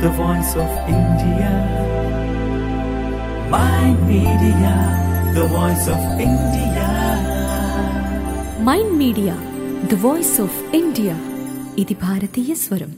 the voice of India. My media, the voice of India. Mind media the voice of India ఇది భారతీయ స్వరం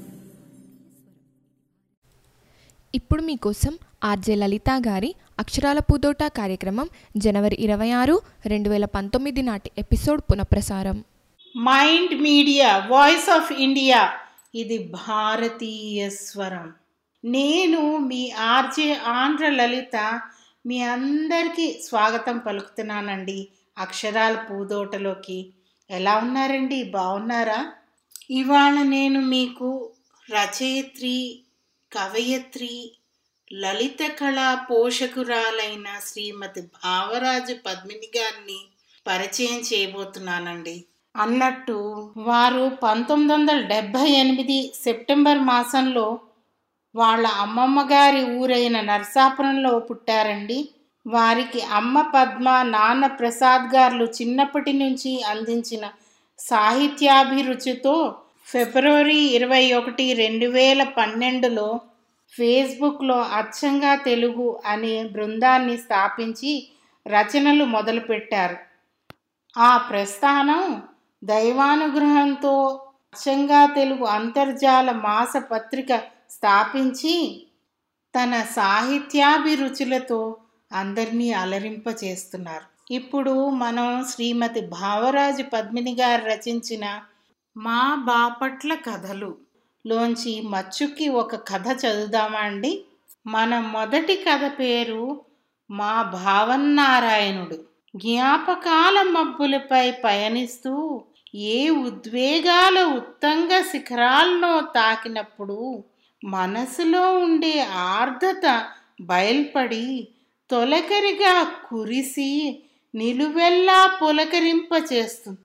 ఇప్పుడు మీకోసం RJ లలిత గారి అక్షరాల పూదోట కార్యక్రమం జనవరి ఇరవై ఆరు రెండు వేల పంతొమ్మిది నాటి ఎపిసోడ్ పునఃప్రసారం mind media voice of India ఇది భారతీయ స్వరం నేను మీ ఆర్జే ఆంధ్ర లలిత మీ అందరికీ స్వాగతం పలుకుతున్నానండి అక్షరాల పూదోటలోకి ఎలా ఉన్నారండి బాగున్నారా ఇవాళ నేను మీకు రచయిత్రి కవయత్రి లలిత కళా పోషకురాలైన శ్రీమతి భావరాజు పద్మిని గారిని పరిచయం చేయబోతున్నానండి అన్నట్టు వారు పంతొమ్మిది వందల డెబ్భై ఎనిమిది సెప్టెంబర్ మాసంలో వాళ్ళ అమ్మమ్మ గారి ఊరైన నరసాపురంలో పుట్టారండి వారికి అమ్మ పద్మ నాన్న ప్రసాద్ గారు చిన్నప్పటి నుంచి అందించిన సాహిత్యాభిరుచితో ఫిబ్రవరి ఇరవై ఒకటి రెండు వేల పన్నెండులో ఫేస్బుక్లో అచ్చంగా తెలుగు అనే బృందాన్ని స్థాపించి రచనలు మొదలుపెట్టారు ఆ ప్రస్థానం దైవానుగ్రహంతో అచ్చంగా తెలుగు అంతర్జాల మాస పత్రిక స్థాపించి తన సాహిత్యాభిరుచులతో అందరినీ అలరింపచేస్తున్నారు ఇప్పుడు మనం శ్రీమతి భావరాజు పద్మిని గారు రచించిన మా బాపట్ల కథలు లోంచి మచ్చుకి ఒక కథ చదువుదామా అండి మన మొదటి కథ పేరు మా భావన్నారాయణుడు జ్ఞాపకాల మబ్బులపై పయనిస్తూ ఏ ఉద్వేగాల ఉత్తంగ శిఖరాలను తాకినప్పుడు మనసులో ఉండే ఆర్ద్రత బయల్పడి తొలకరిగా కురిసి నిలువెల్లా పులకరింపచేస్తుంది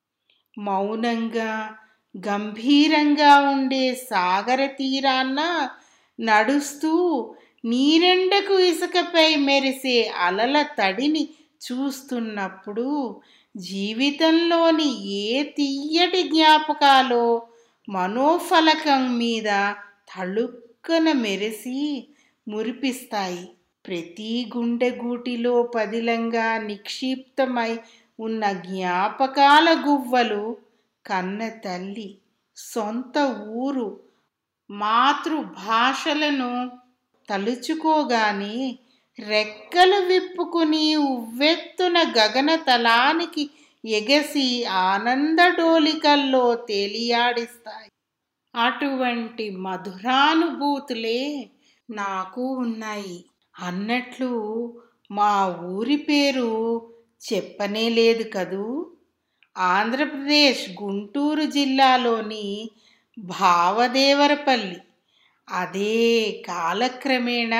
మౌనంగా గంభీరంగా ఉండే సాగర తీరాన్న నడుస్తూ నీరెండకు ఇసుకపై మెరిసే అలల తడిని చూస్తున్నప్పుడు జీవితంలోని ఏ తీయటి జ్ఞాపకాలో మనోఫలకం మీద తళుక్కన మెరిసి మురిపిస్తాయి ప్రతి గుండెగూటిలో పదిలంగా నిక్షిప్తమై ఉన్న జ్ఞాపకాల గువ్వలు కన్న తల్లి సొంత ఊరు మాతృభాషలను తలుచుకోగానే రెక్కలు విప్పుకుని ఉవ్వెత్తున గగన తలానికి ఎగసి ఆనందడోలికల్లో తేలియాడిస్తాయి అటువంటి మధురానుభూతులే నాకు ఉన్నాయి అన్నట్లు మా ఊరి పేరు చెప్పనే లేదు కదూ ఆంధ్రప్రదేశ్ గుంటూరు జిల్లాలోని భావదేవరపల్లి అదే కాలక్రమేణా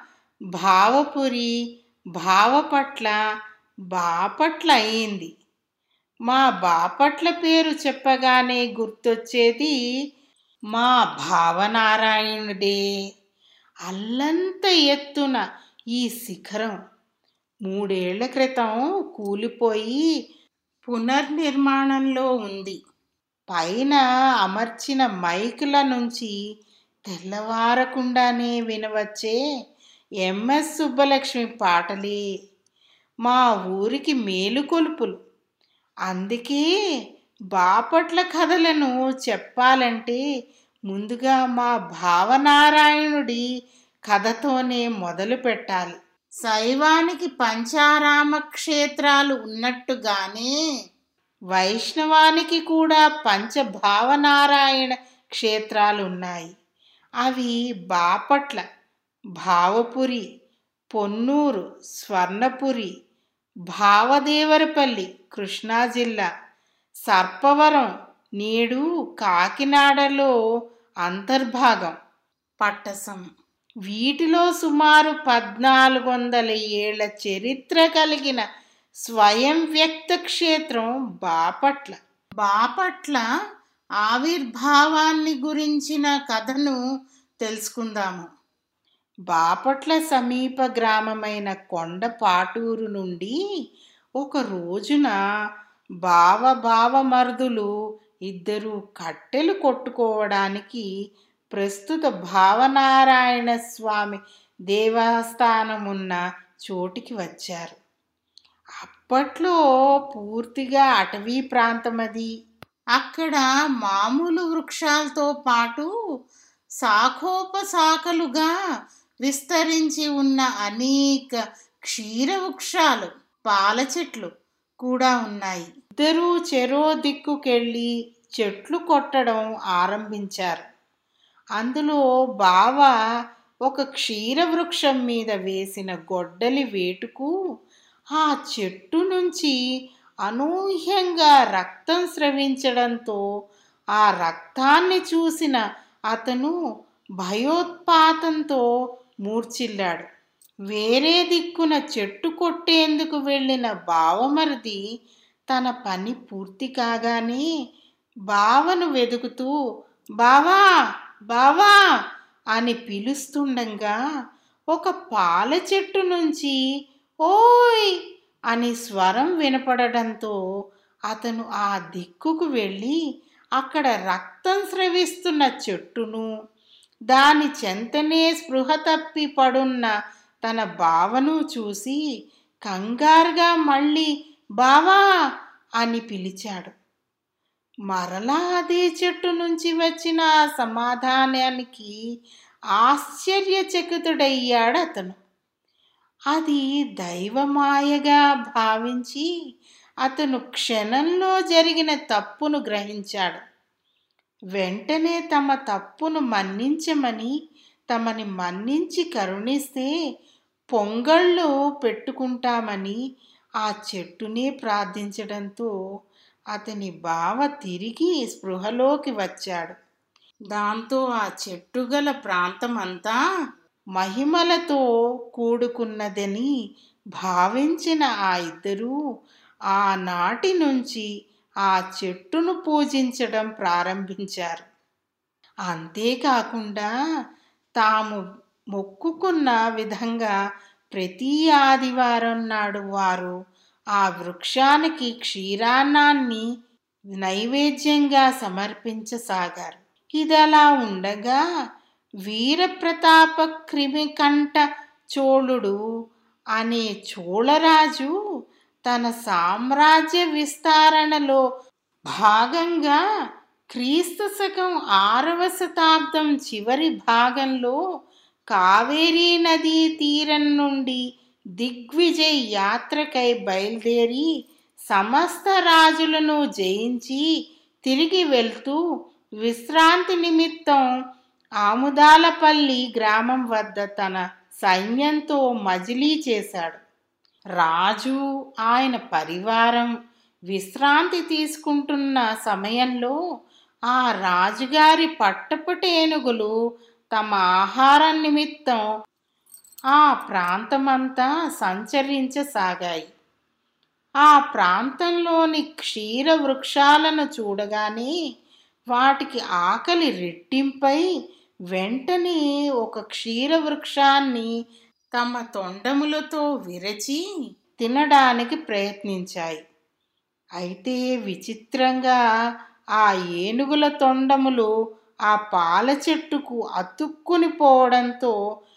భావపురి భావపట్ల బాపట్ల అయింది మా బాపట్ల పేరు చెప్పగానే గుర్తొచ్చేది మా భావనారాయణుడే అల్లంత ఎత్తున ఈ శిఖరం మూడేళ్ల క్రితం కూలిపోయి పునర్నిర్మాణంలో ఉంది పైన అమర్చిన మైకుల నుంచి తెల్లవారకుండానే వినవచ్చే ఎంఎస్ సుబ్బలక్ష్మి పాటలే మా ఊరికి మేలుకొలుపులు అందుకే బాపట్ల కథలను చెప్పాలంటే ముందుగా మా భావనారాయణుడి కథతోనే మొదలు పెట్టాలి శైవానికి పంచారామ క్షేత్రాలు ఉన్నట్టుగానే వైష్ణవానికి కూడా పంచభావనారాయణ క్షేత్రాలు ఉన్నాయి అవి బాపట్ల భావపురి పొన్నూరు స్వర్ణపురి భావదేవరపల్లి కృష్ణా జిల్లా సర్పవరం నేడు కాకినాడలో అంతర్భాగం పట్టసం వీటిలో సుమారు పద్నాలుగు వందల ఏళ్ల చరిత్ర కలిగిన స్వయం వ్యక్త క్షేత్రం బాపట్ల బాపట్ల ఆవిర్భావాన్ని గురించిన కథను తెలుసుకుందాము బాపట్ల సమీప గ్రామమైన కొండపాటూరు నుండి ఒక రోజున బావ బావమరుదులు ఇద్దరు కట్టెలు కొట్టుకోవడానికి ప్రస్తుత భావనారాయణ స్వామి దేవస్థానం ఉన్న చోటికి వచ్చారు అప్పట్లో పూర్తిగా అటవీ ప్రాంతం అది అక్కడ మామూలు వృక్షాలతో పాటు శాఖోపశాఖలుగా విస్తరించి ఉన్న అనేక క్షీర వృక్షాలు పాల చెట్లు కూడా ఉన్నాయి ఇద్దరూ చెరో దిక్కుకెళ్ళి చెట్లు కొట్టడం ఆరంభించారు అందులో బావ ఒక క్షీర వృక్షం మీద వేసిన గొడ్డలి వేటుకు ఆ చెట్టు నుంచి అనూహ్యంగా రక్తం స్రవించడంతో ఆ రక్తాన్ని చూసిన అతను భయోత్పాతంతో మూర్చిల్లాడు వేరే దిక్కున చెట్టు కొట్టేందుకు వెళ్ళిన బావమరిది తన పని పూర్తి కాగానే బావను వెతుకుతూ బావా బావా అని పిలుస్తుండగా ఒక పాల చెట్టు నుంచి ఓయ్ అని స్వరం వినపడడంతో అతను ఆ దిక్కుకు వెళ్ళి అక్కడ రక్తం స్రవిస్తున్న చెట్టును దాని చెంతనే స్పృహ తప్పి పడున్న తన బావను చూసి కంగారుగా మళ్ళీ బావా అని పిలిచాడు మరలా అదే చెట్టు నుంచి వచ్చిన ఆ సమాధానానికి ఆశ్చర్యచకితుడయ్యాడు అతను అది దైవమాయగా భావించి అతను క్షణంలో జరిగిన తప్పును గ్రహించాడు వెంటనే తమ తప్పును మన్నించమని తమని మన్నించి కరుణిస్తే పొంగళ్ళు పెట్టుకుంటామని ఆ చెట్టునే ప్రార్థించడంతో అతని బావ తిరిగి స్పృహలోకి వచ్చాడు దాంతో ఆ చెట్టు గల ప్రాంతం అంతా మహిమలతో కూడుకున్నదని భావించిన ఆ ఇద్దరూ ఆనాటి నుంచి ఆ చెట్టును పూజించడం ప్రారంభించారు అంతేకాకుండా తాము మొక్కుకున్న విధంగా ప్రతి ఆదివారం నాడు వారు ఆ వృక్షానికి క్షీరాన్నాన్ని నైవేద్యంగా సమర్పించసాగారు ఇదలా ఉండగా వీరప్రతాప క్రిమికంఠ చోళుడు అనే చోళరాజు తన సామ్రాజ్య విస్తరణలో భాగంగా క్రీస్తు శకం ఆరవ శతాబ్దం చివరి భాగంలో కావేరీ నదీ తీరం నుండి దిగ్విజయ్ యాత్రకై బయలుదేరి సమస్త రాజులను జయించి తిరిగి వెళ్తూ విశ్రాంతి నిమిత్తం ఆముదాలపల్లి గ్రామం వద్ద తన సైన్యంతో మజిలీ చేశాడు రాజు ఆయన పరివారం విశ్రాంతి తీసుకుంటున్న సమయంలో ఆ రాజుగారి పట్టపుటేనుగులు తమ ఆహారం నిమిత్తం ఆ ప్రాంతమంతా సంచరించసాగాయి ఆ ప్రాంతంలోని క్షీర వృక్షాలను చూడగానే వాటికి ఆకలి రెట్టింపై వెంటనే ఒక క్షీర వృక్షాన్ని తమ తొండములతో విరచి తినడానికి ప్రయత్నించాయి అయితే విచిత్రంగా ఆ ఏనుగుల తొండములు ఆ పాల చెట్టుకు అతుక్కుని పోవడంతో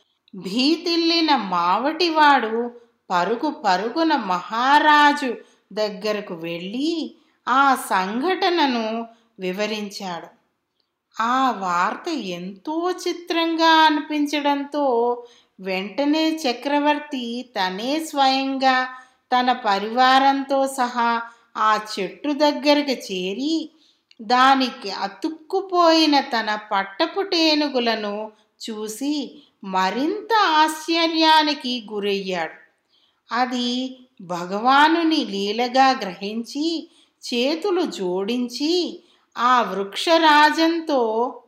భీతిల్లిన మావటివాడు పరుగు పరుగున మహారాజు దగ్గరకు వెళ్ళి ఆ సంఘటనను వివరించాడు ఆ వార్త ఎంతో చిత్రంగా అనిపించడంతో వెంటనే చక్రవర్తి తనే స్వయంగా తన పరివారంతో సహా ఆ చెట్టు దగ్గరికి చేరి దానికి అతుక్కుపోయిన తన పట్టపుటేనుగులను చూసి మరింత ఆశ్చర్యానికి గురయ్యాడు అది భగవానుని లీలగా గ్రహించి చేతులు జోడించి ఆ వృక్షరాజంతో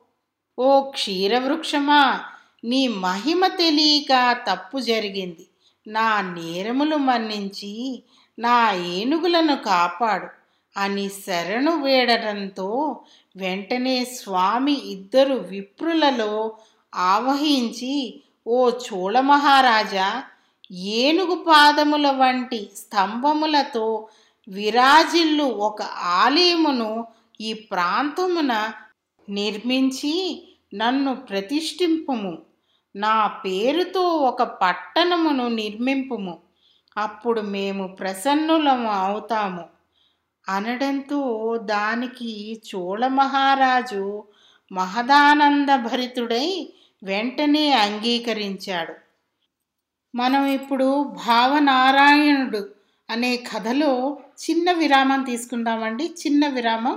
ఓ క్షీరవృక్షమా నీ మహిమ తెలియక తప్పు జరిగింది నా నేరములు మన్నించి నా ఏనుగులను కాపాడు అని శరణు వేడటంతో వెంటనే స్వామి ఇద్దరు విప్రులలో ఆవహించి ఓ చోళమహారాజా ఏనుగు పాదముల వంటి స్తంభములతో విరాజిల్లు ఒక ఆలయమును ఈ ప్రాంతమున నిర్మించి నన్ను ప్రతిష్ఠింపుము నా పేరుతో ఒక పట్టణమును నిర్మింపుము అప్పుడు మేము ప్రసన్నులము అవుతాము అనడంతో దానికి చోళ మహారాజు మహదానంద భరితుడై వెంటనే అంగీకరించాడు మనం ఇప్పుడు భావనారాయణుడు అనే కథలో చిన్న విరామం తీసుకుందామండి చిన్న విరామం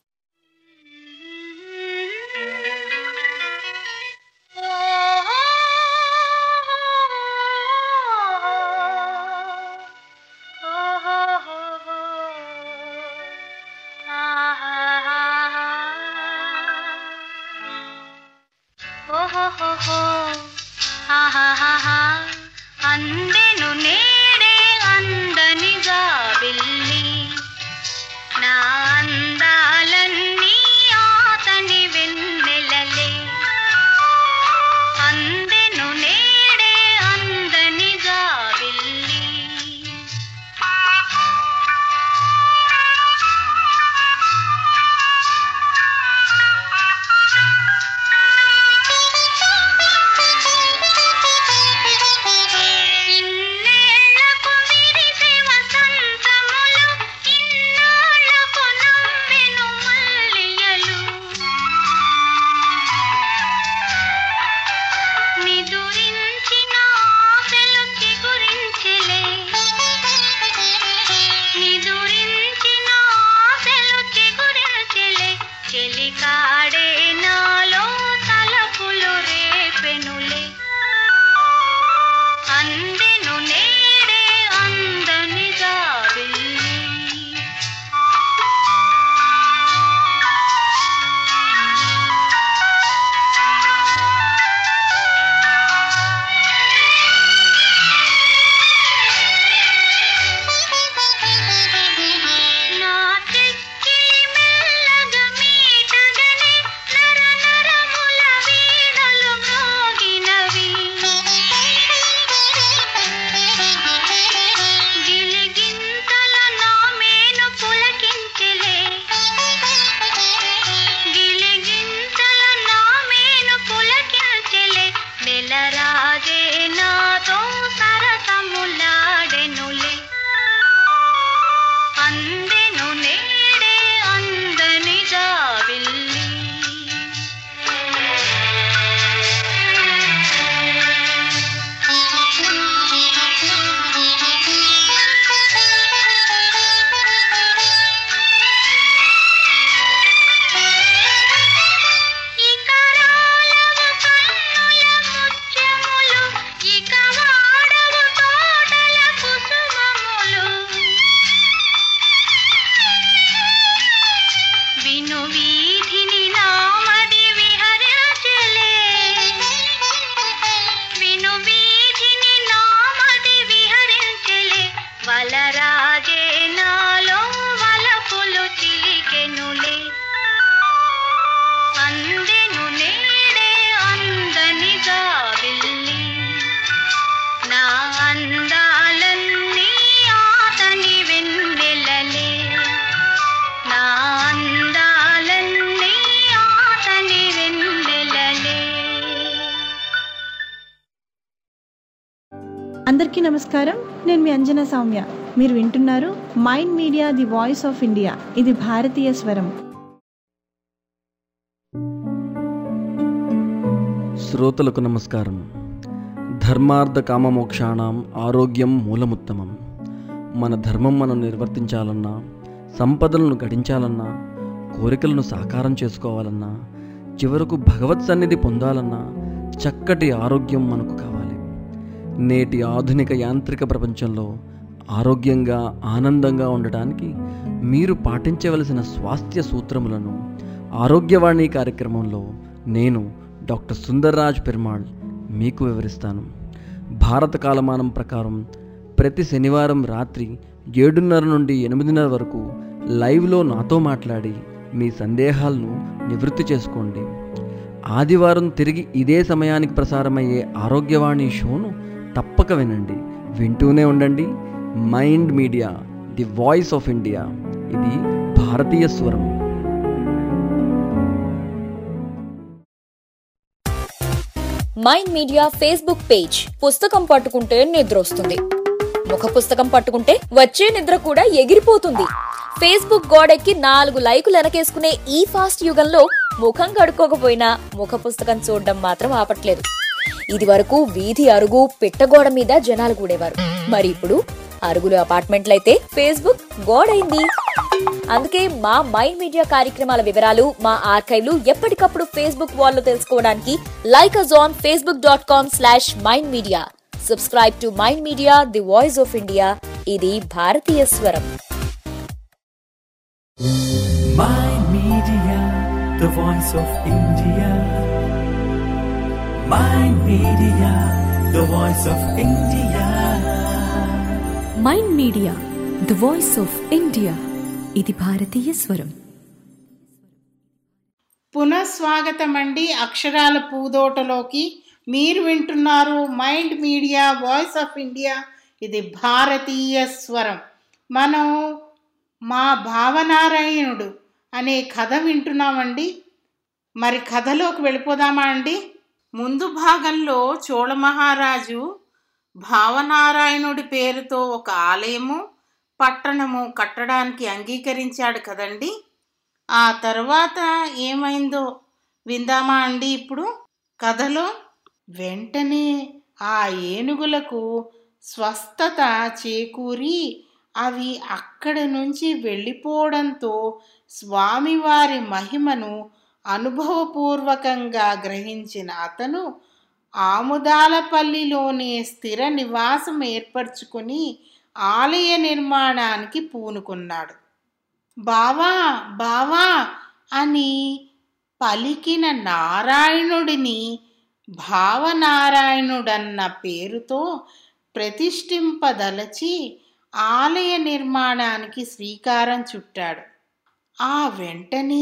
అందెను నేడే అందనిగా వెళ్ళి నా అందాలన్నీ ఆతని వెన్నెలలే అందెను నేడే అందనిగా వెళ్ళి ఇన్నేళ్లకు విరిసే వసంతములు ఇన్నాళ్లకు నమ్మెను మల్లియలు నిదురించిన ఆశలు చిగురించెలే నిదురించిన ఆశలు చిగురించెలే చెలికాడే నాలో తలపులు రేపెనులే అందెను నేడే అందనిగా వెళ్ళి నా చెక్కిలి మెల్లగా మీటగనే నర నరముల వీణలు మ్రోగినవి గిలిగింతల నా మేను పులకించెలే గిలిగింతల నా మేను పులకించెలే నెలరాజే నాతో సరసములాడెనులే అందెను నేడే అందనిగా వెళ్ళి ఇక రాలవు కన్నుల ముత్యములు ఇక వాడవు తోటల కుసుమములు విను వీధిని నామది విహరించలే విను వీధిని నామది విహరించలే వలరాజే నాలో వలపులు చిలికెనులే అందెను నేడే అందనిగా వెళ్ళి నా అందాలన్నీ ఆతని వెన్నెలలే నా అందాలన్నీ ఆతని వెన్నెలలే అందరికీ నమస్కారం నేను మీ అంజనా సౌమ్య మీరు వింటున్నారు mind media the voice of India ఇది భారతీయ స్వరం శ్రోతలకు నమస్కారం ధర్మార్థ కామమోక్షాణం ఆరోగ్యం మూలముత్తమం మన ధర్మం మనం నిర్వర్తించాలన్నా సంపదలను గడించాలన్నా కోరికలను సాకారం చేసుకోవాలన్నా చివరకు భగవత్ సన్నిధి పొందాలన్నా చక్కటి ఆరోగ్యం మనకు కావాలి నేటి ఆధునిక యాంత్రిక ప్రపంచంలో ఆరోగ్యంగా ఆనందంగా ఉండటానికి మీరు పాటించవలసిన స్వాస్థ్య సూత్రములను ఆరోగ్యవాణి కార్యక్రమంలో నేను డాక్టర్ సుందర్రాజ్ పెరుమాళ్ మీకు వివరిస్తాను భారత కాలమానం ప్రకారం ప్రతి శనివారం రాత్రి ఏడున్నర నుండి ఎనిమిదిన్నర వరకు లైవ్లో నాతో మాట్లాడి మీ సందేహాలను నివృత్తి చేసుకోండి ఆదివారం తిరిగి ఇదే సమయానికి ప్రసారమయ్యే ఆరోగ్యవాణి షోను తప్పక వినండి వింటూనే ఉండండి mind media the voice of India ఇది భారతీయ స్వరం మైండ్ మీడియా ఫేస్బుక్ పేజ్ పుస్తకం పట్టుకుంటే నిద్రొస్తుంది ముఖ పుస్తకం పట్టుకుంటే వచ్చే నిద్ర కూడా ఎగిరిపోతుంది ఫేస్బుక్ గోడెక్కి నాలుగు లైకులు వెనకేసుకునే ఈ ఫాస్ట్ యుగంలో ముఖం కడుక్కోకపోయినా ముఖ పుస్తకం చూడడం మాత్రం ఆపట్లేదు ఇది వరకు వీధి అరుగు పిట్టగోడ మీద జనాలు కూడేవారు మరి ఇప్పుడు అరుగులు అపార్ట్మెంట్లయితే ఫేస్బుక్ గోడైంది అందుకే మా మైండ్ మీడియా కార్యక్రమాల వివరాలు మా ఆర్కైవ్లు ఎప్పటికప్పుడు ఫేస్బుక్ వాల్లో తెలుసుకోవడానికి like us on Facebook dot com slash mind media subscribe to mind media the voice of India ఇది భారతీయ స్వరం Mind Media, the voice of India. Mind Media, the voice of India. Mind media the voice of India ఇది భారతీయ స్వరం పునఃస్వాగతం అండి అక్షరాల పూదోటలోకి మీరు వింటున్నారు mind media voice of India ఇది భారతీయ స్వరం మనం మా భావనారాయణుడు అనే కథ వింటున్నామండి మరి కథలోకి వెళ్ళిపోదామా అండి ముందు భాగంలో చోళ మహారాజు భావనారాయణుడి పేరుతో ఒక ఆలయము పట్టణము కట్టడానికి అంగీకరించాడు కదండి ఆ తర్వాత ఏమైందో విందామా అండి ఇప్పుడు కథలో వెంటనే ఆ ఏనుగులకు స్వస్థత చేకూరి అవి అక్కడి నుంచి వెళ్ళిపోవడంతో స్వామివారి మహిమను అనుభవపూర్వకంగా గ్రహించిన అతను ఆముదాలపల్లిలోనే స్థిర నివాసం ఏర్పరచుకుని ఆలయ నిర్మాణానికి పూనుకున్నాడు బావా బావా అని పలికిన నారాయణుడిని భావనారాయణుడన్న పేరుతో ప్రతిష్ఠింపదలచి ఆలయ నిర్మాణానికి శ్రీకారం చుట్టాడు ఆ వెంటనే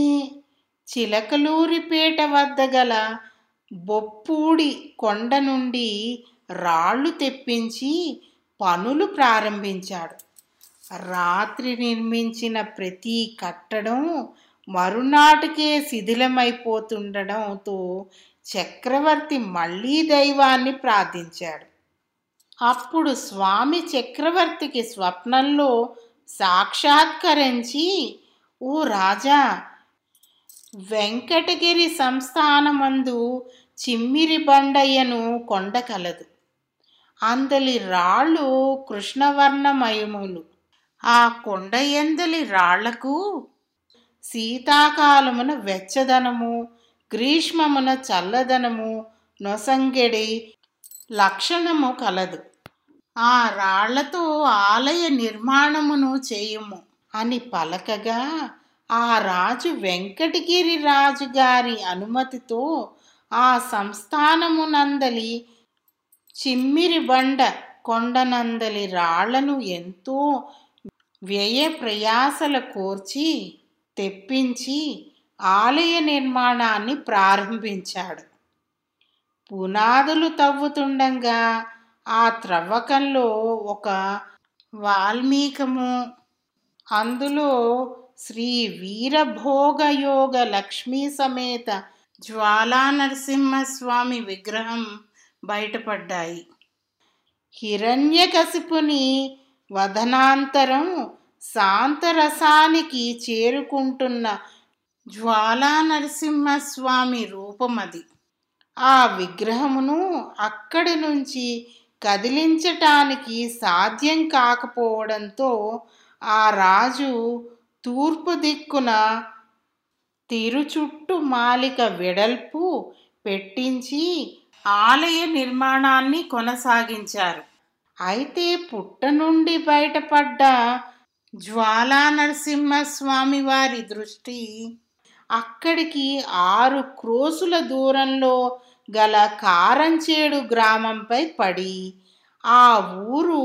చిలకలూరిపేట వద్ద గల బొప్పూడి కొండ నుండి రాళ్ళు తెప్పించి పనులు ప్రారంభించాడు రాత్రి నిర్మించిన ప్రతి కట్టడం మరునాటికే శిథిలమైపోతుండడంతో చక్రవర్తి మళ్ళీ దైవాన్ని ప్రార్థించాడు అప్పుడు స్వామి చక్రవర్తికి స్వప్నంలో సాక్షాత్కరించి ఓ రాజా వెంకటగిరి సంస్థానమందు చిమ్మిరి బండయ్యను కొండ కలదు అందలి రాళ్ళు కృష్ణవర్ణమయములు ఆ కొండ ఎందలి రాళ్లకు శీతాకాలమున వెచ్చదనము గ్రీష్మమున చల్లదనము నొసంగెడి లక్షణము కలదు ఆ రాళ్లతో ఆలయ నిర్మాణమును చేయుము అని పలకగా ఆ రాజు వెంకటగిరి రాజు గారి అనుమతితో ఆ సంస్థానమునందలి చిమ్మిరి బండ కొండనందలి రాళ్లను ఎంతో వ్యయ ప్రయాసల కోర్చి తెప్పించి ఆలయ నిర్మాణాన్ని ప్రారంభించాడు పునాదులు తవ్వుతుండగా ఆ త్రవ్వకంలో ఒక వాల్మీకము అందులో శ్రీ వీరభోగయోగ లక్ష్మీ సమేత జ్వాలా నరసింహస్వామి విగ్రహం బయటపడ్డాయి హిరణ్యకశిపుని వదనాంతరం శాంతరసానికి చేరుకుంటున్న జ్వాలా నరసింహస్వామి రూపమది ఆ విగ్రహమును అక్కడి నుంచి కదిలించటానికి సాధ్యం కాకపోవడంతో ఆ రాజు తూర్పు దిక్కున తిరుచుట్టు మాలిక వెడల్పు పెట్టించి ఆలయ నిర్మాణాన్ని కొనసాగించారు అయితే పుట్ట నుండి బయటపడ్డ జ్వాలా నరసింహస్వామి వారి దృష్టి అక్కడికి ఆరు క్రోసుల దూరంలో గల కారంచేడు గ్రామంపై పడి ఆ ఊరు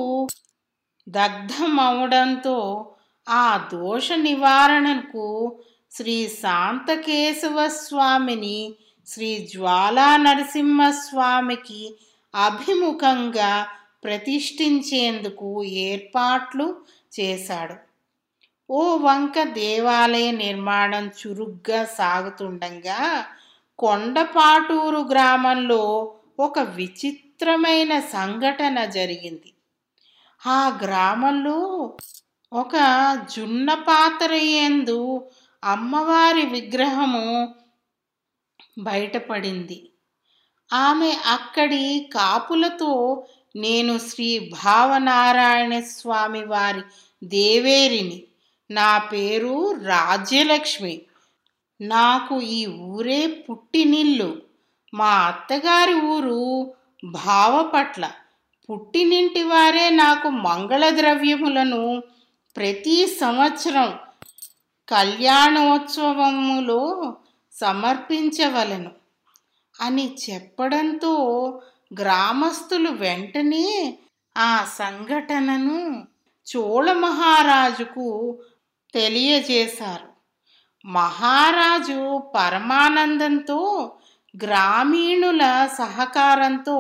దగ్ధమవడంతో ఆ దోష నివారణకు శ్రీ శాంతకేశవ స్వామిని శ్రీ జ్వాలా నరసింహస్వామికి అభిముఖంగా ప్రతిష్ఠించేందుకు ఏర్పాట్లు చేశాడు ఓ వంక దేవాలయ నిర్మాణం చురుగ్గా సాగుతుండగా కొండపాటూరు గ్రామంలో ఒక విచిత్రమైన సంఘటన జరిగింది ఆ గ్రామంలో ఒక జున్న పాత్ర యందు అమ్మవారి విగ్రహము బయటపడింది ఆమె అక్కడి కాపులతో నేను శ్రీ భావనారాయణ స్వామి వారి దేవేరిని నా పేరు రాజ్యలక్ష్మి నాకు ఈ ఊరే పుట్టినిల్లు మా అత్తగారి ఊరు భావపట్ల పుట్టినింటి వారే నాకు మంగళ ద్రవ్యములను ప్రతి సంవత్సరం కళ్యాణోత్సవములో సమర్పించవలెను అని చెప్పడంతో గ్రామస్తులు వెంటనే ఆ సంఘటనను చోళ మహారాజుకు తెలియజేశారు మహారాజు పరమానందంతో గ్రామీణుల సహకారంతో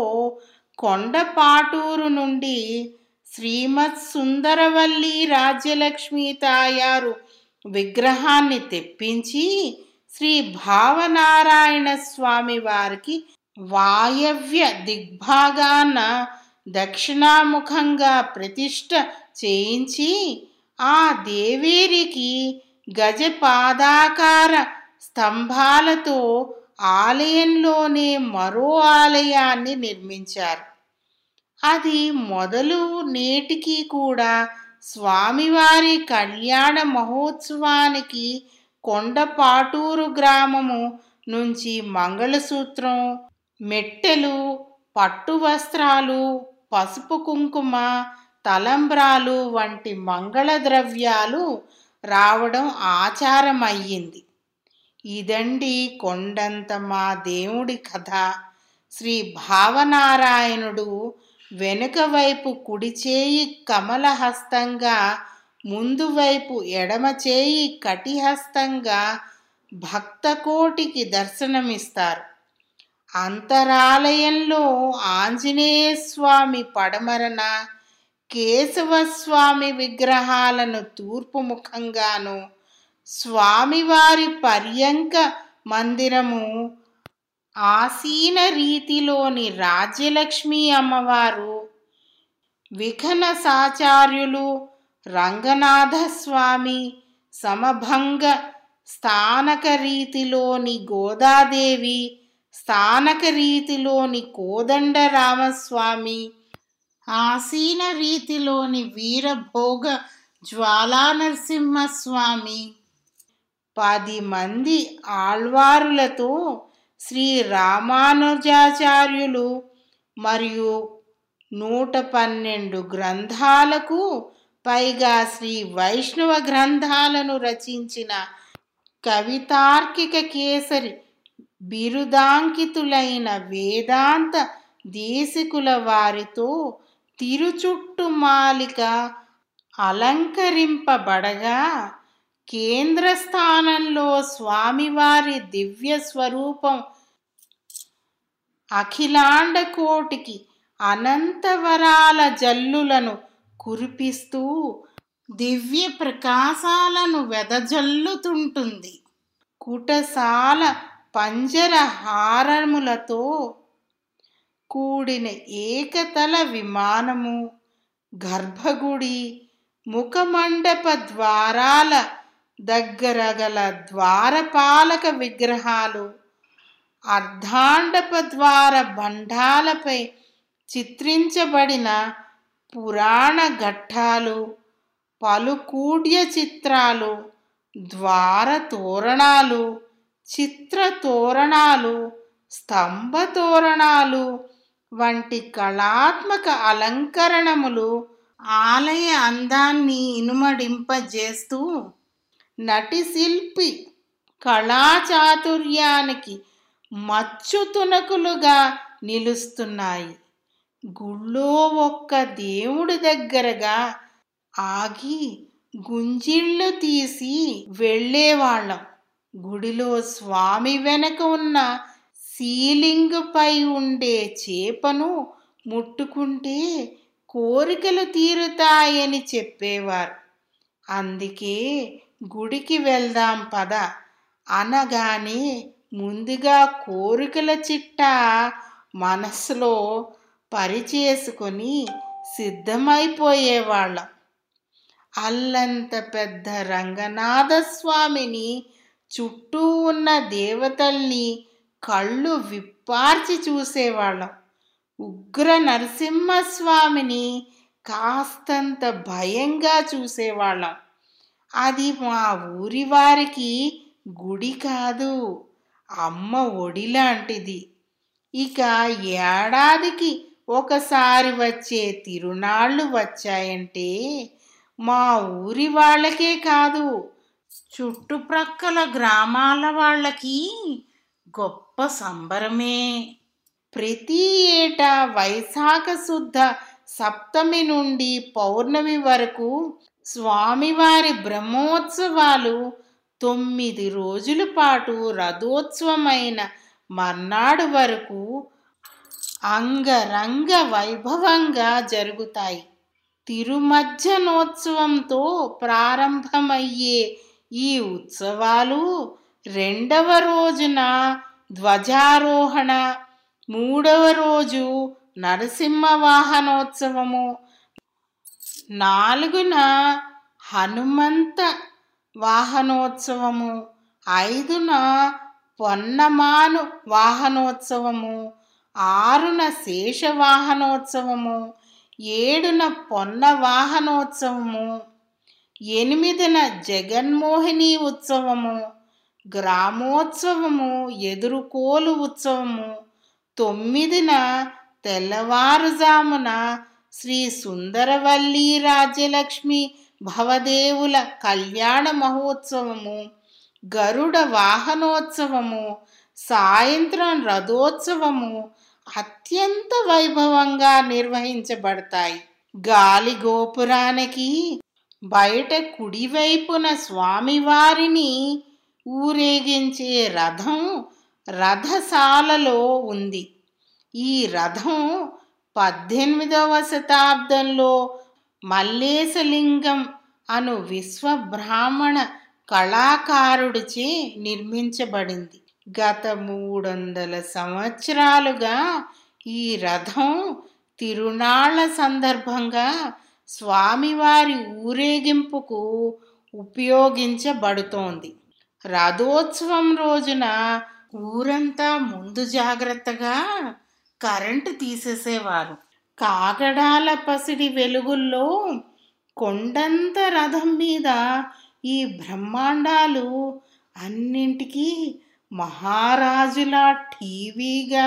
కొండపాటూరు నుండి శ్రీమత్ సుందరవల్లి రాజ్యలక్ష్మి తాయారు విగ్రహాన్ని తెప్పించి శ్రీ భావనారాయణ స్వామి వారికి వాయవ్య దిగ్భాగాన దక్షిణాముఖంగా ప్రతిష్ట చేయించి ఆ దేవేరికి గజపాదాకార స్తంభాలతో ఆలయంలోనే మరో ఆలయాన్ని నిర్మించారు అది మొదలు నేటికి కూడా స్వామివారి కళ్యాణ మహోత్సవానికి కొండపాటూరు గ్రామము నుంచి మంగళసూత్రం మెట్టెలు పట్టు వస్త్రాలు పసుపు కుంకుమ తలంబ్రాలు వంటి మంగళ ద్రవ్యాలు రావడం ఆచారమయ్యింది ఇదండి కొండంత మా దేవుడి కథ శ్రీ భావనారాయణుడు వెనుక వైపు కుడి చేయి కమలహస్తంగా ముందు వైపు ఎడమ చేయి కటిహస్తంగా భక్తకోటికి దర్శనమిస్తారు అంతరాలయంలో ఆంజనేయ స్వామి పడమరన కేశవస్వామి విగ్రహాలను తూర్పు ముఖంగాను స్వామివారి పర్యంక మందిరము ఆసీన రీతిలోని రాజ్యలక్ష్మి అమ్మవారు విఘన సాచార్యులు రంగనాథ స్వామి సమభంగ స్థానక రీతిలోని గోదాదేవి స్థానక రీతిలోని కోదండ రామస్వామి ఆసీన రీతిలోని వీరభోగ జ్వాలా నరసింహస్వామి పది మంది ఆళ్వారులతో శ్రీ రామానుజాచార్యులు మరియు నూట పన్నెండు గ్రంథాలకు పైగా శ్రీ వైష్ణవ గ్రంథాలను రచించిన కవితార్కిక కేసరి బిరుదాంకితులైన వేదాంత దేశికుల వారితో తిరుచుట్టుమాలిక అలంకరింపబడగా కేంద్ర స్థానంలో స్వామివారి దివ్య స్వరూపం అఖిలాండ కోటికి అనంతవరాల జల్లులను కురిపిస్తూ దివ్య ప్రకాశాలను వెదజల్లుతుంటుంది కుటసాల పంజర హారములతో కూడిన ఏకతల విమానము గర్భగుడి ముఖమండప ద్వారాల దగ్గర గల ద్వారపాలక విగ్రహాలు అర్ధాండప ద్వార బండాలపై చిత్రించబడిన పురాణ ఘట్టాలు పలుకూడ్య చిత్రాలు ద్వార తోరణాలు చిత్ర తోరణాలు స్తంభ తోరణాలు వంటి కళాత్మక అలంకరణములు ఆలయ అందాన్ని ఇనుమడింపజేస్తూ నటి శిల్పి కళాచాతుర్యానికి మచ్చుతునకులుగా నిలుస్తున్నాయి గుళ్ళో ఒక్క దేవుడి దగ్గరగా ఆగి గుంజిళ్ళు తీసి వెళ్ళేవాళ్ళం గుడిలో స్వామి వెనక ఉన్న సీలింగ్ పై ఉండే చేపను ముట్టుకుంటే కోరికలు తీరుతాయని చెప్పేవారు అందుకే గుడికి వెళ్దాం పద అనగానే ముందుగా కోరికల చిట్టా మనసులో పరిచేసుకొని సిద్ధమైపోయేవాళ్ళం అల్లంత పెద్ద రంగనాథ స్వామిని చుట్టూ ఉన్న దేవతల్ని కళ్ళు విప్పార్చి చూసేవాళ్ళం ఉగ్ర నరసింహస్వామిని కాస్తంత భయంగా చూసేవాళ్ళం అది మా ఊరి వారికి గుడి కాదు అమ్మ ఒడి లాంటిది ఇక ఏడాదికి ఒకసారి వచ్చే తిరునాళ్ళు వచ్చాయంటే మా ఊరి వాళ్ళకే కాదు చుట్టుప్రక్కల గ్రామాల వాళ్ళకి గొప్ప సంబరమే ప్రతి ఏటా వైశాఖ శుద్ధ సప్తమి నుండి పౌర్ణమి వరకు స్వామివారి బ్రహ్మోత్సవాలు తొమ్మిది రోజుల పాటు రథోత్సవమైన మర్నాడు వరకు అంగరంగ వైభవంగా జరుగుతాయి తిరుమజ్జనోత్సవంతో ప్రారంభమయ్యే ఈ ఉత్సవాలు రెండవ రోజున ధ్వజారోహణ మూడవ రోజు నరసింహ వాహనోత్సవము నాలుగున హనుమంత వాహనోత్సవము ఐదున పొన్నమాను వాహనోత్సవము ఆరున శేష వాహనోత్సవము ఏడున పొన్న వాహనోత్సవము ఎనిమిదిన జగన్మోహిని ఉత్సవము గ్రామోత్సవము ఎదురుకోలు ఉత్సవము తొమ్మిదిన తెల్లవారుజామున శ్రీ సుందరవల్లి రాజ్యలక్ష్మి భవదేవుల కళ్యాణ మహోత్సవము గరుడ వాహనోత్సవము సాయంత్రం రథోత్సవము అత్యంత వైభవంగా నిర్వహించబడతాయి గాలి గోపురానికి బయట కుడివైపున స్వామివారిని ఊరేగించే రథం రథశాలలో ఉంది ఈ రథం పద్దెనిమిదవ శతాబ్దంలో మల్లేశలింగం అను విశ్వబ్రాహ్మణ కళాకారుడిచే నిర్మించబడింది గత మూడొందల సంవత్సరాలుగా ఈ రథం తిరునాళ్ల సందర్భంగా స్వామివారి ఊరేగింపుకు ఉపయోగించబడుతోంది రథోత్సవం రోజున ఊరంతా ముందు జాగ్రత్తగా కరెంటు తీసేసేవారు కాగడాల పసిడి వెలుగుల్లో కొండంత రథం మీద ఈ బ్రహ్మాండాలు అన్నింటికీ మహారాజుల టీవీగా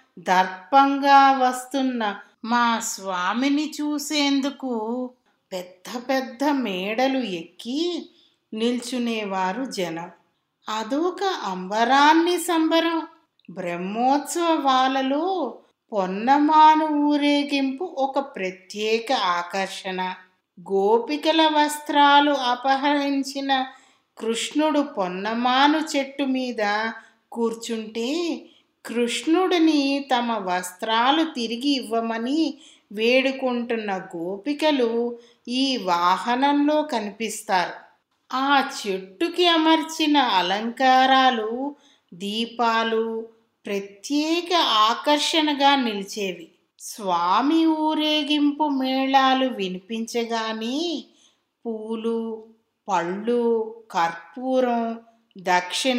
దర్పంగా వస్తున్న మా స్వామిని చూసేందుకు పెద్ద పెద్ద మేడలు ఎక్కి నిల్చునేవారు జనం అదొక అంబరాన్ని సంబరం బ్రహ్మోత్సవాలలో పొన్నమాను ఊరేగింపు ఒక ప్రత్యేక ఆకర్షణ గోపికల వస్త్రాలు అపహరించిన కృష్ణుడు పొన్నమాను చెట్టు మీద కూర్చుంటే కృష్ణుడిని తమ వస్త్రాలు తిరిగి ఇవ్వమని వేడుకుంటున్న గోపికలు ఈ వాహనంలో కనిపిస్తారు ఆ చెట్టుకి అమర్చిన అలంకారాలు దీపాలు ప్రత్యేక ఆకర్షణగా నిలిచేవి స్వామి ఊరేగింపు మేళాలు వినిపించగానే పూలు పళ్ళు కర్పూరం దక్షిణ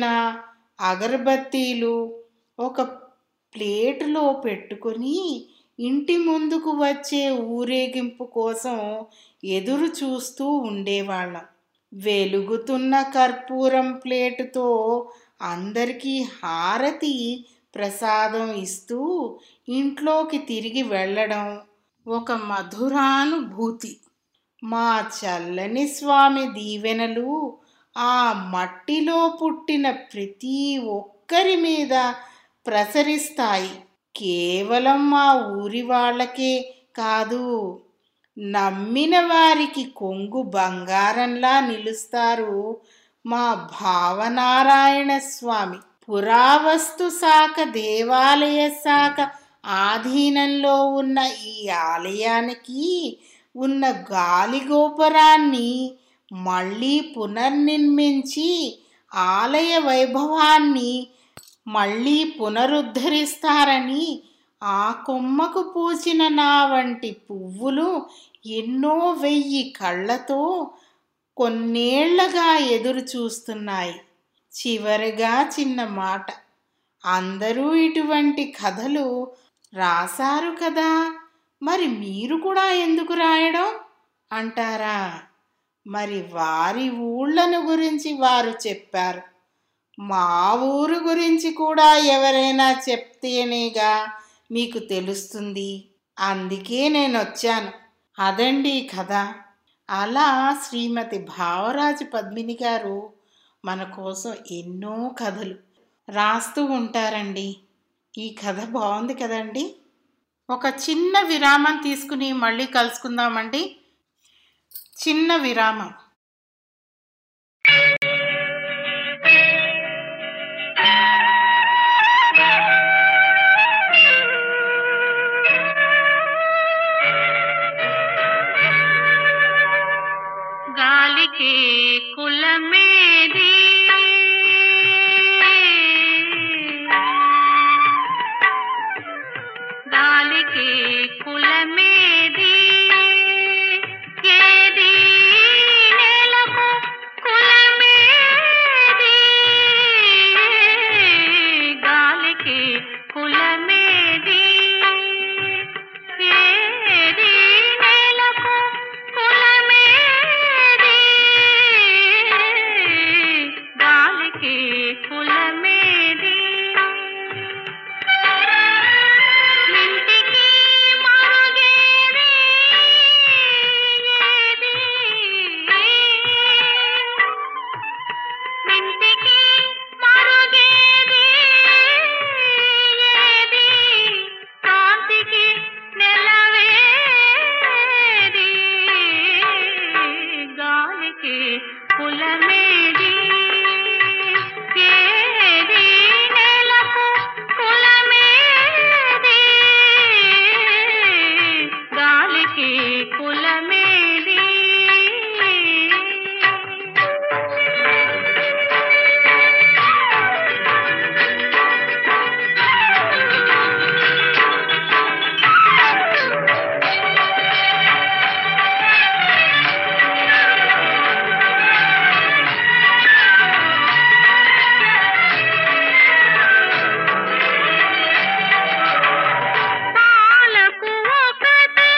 అగరబత్తీలు ఒక ప్లేటులో పెట్టుకొని ఇంటి ముందుకు వచ్చే ఊరేగింపు కోసం ఎదురు చూస్తూ ఉండేవాళ్ళం వెలుగుతున్న కర్పూరం ప్లేటుతో అందరికీ హారతి ప్రసాదం ఇస్తూ ఇంట్లోకి తిరిగి వెళ్ళడం ఒక మధురానుభూతి మా చల్లని స్వామి దీవెనలు ఆ మట్టిలో పుట్టిన ప్రతి ఒక్కరి మీద ప్రసరిస్తాయి కేవలం మా ఊరి వాళ్ళకే కాదు నమ్మిన వారికి కొంగు బంగారంలా నిలుస్తారు మా భావనారాయణ స్వామి పురావస్తు శాఖ దేవాలయ శాఖ ఆధీనంలో ఉన్న ఈ ఆలయానికి ఉన్న గాలి గోపురాన్ని మళ్ళీ పునర్నిర్మించి ఆలయ వైభవాన్ని మళ్ళీ పునరుద్ధరిస్తారని ఆ కొమ్మకు పూచిన నా వంటి పువ్వులు ఎన్నో వెయ్యి కళ్ళతో కొన్నేళ్లగా ఎదురు చూస్తున్నాయి చివరిగా చిన్న మాట అందరూ ఇటువంటి కథలు రాశారు కదా మరి మీరు కూడా ఎందుకు రాయడం అంటారా మరి వారి ఊళ్ళను గురించి వారు చెప్పారు మా ఊరు గురించి కూడా ఎవరైనా చెప్తేనేగా మీకు తెలుస్తుంది అందుకే నేను వచ్చాను అదండి కథ అలా శ్రీమతి భావరాజు పద్మిని గారు మన కోసం ఎన్నో కథలు రాస్తూ ఉంటారండి ఈ కథ బాగుంది కదండి ఒక చిన్న విరామం తీసుకుని మళ్ళీ కలుసుకుందామండి చిన్న విరామం గాలికి కులమేది గాలికి కులమేది ఏది నేలకు కులమేది గాలికి కులమేది ఏది నేలకు కులమేది గాలికి కులమేది ఇంటికి మరుగేది ఏది ఇంటికి మరుగేది ఏది కాంతికి నెలవేది గాలికి కులమేది ఏది నెలకు కులమేది గాలికి కులమేది పాలకు ఒకటే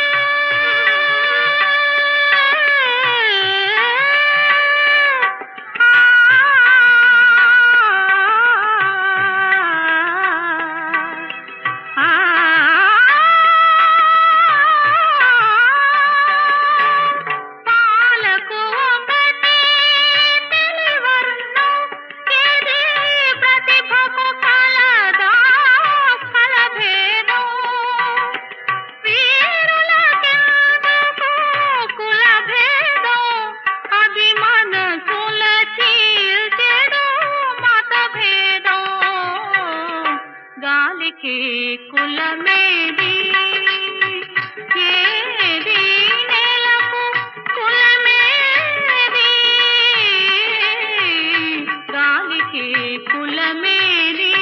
పాలకు ఒకటే తెలివర్ణం ఏది ప్రతిభకు కలదా కలభేదం వీరులకెందుకు కులభేదం అది మనసుల చీల్చెడు మతభేదం గాలికి కులమేది ఏది నేలకు కులమేది గాలికి కులమేది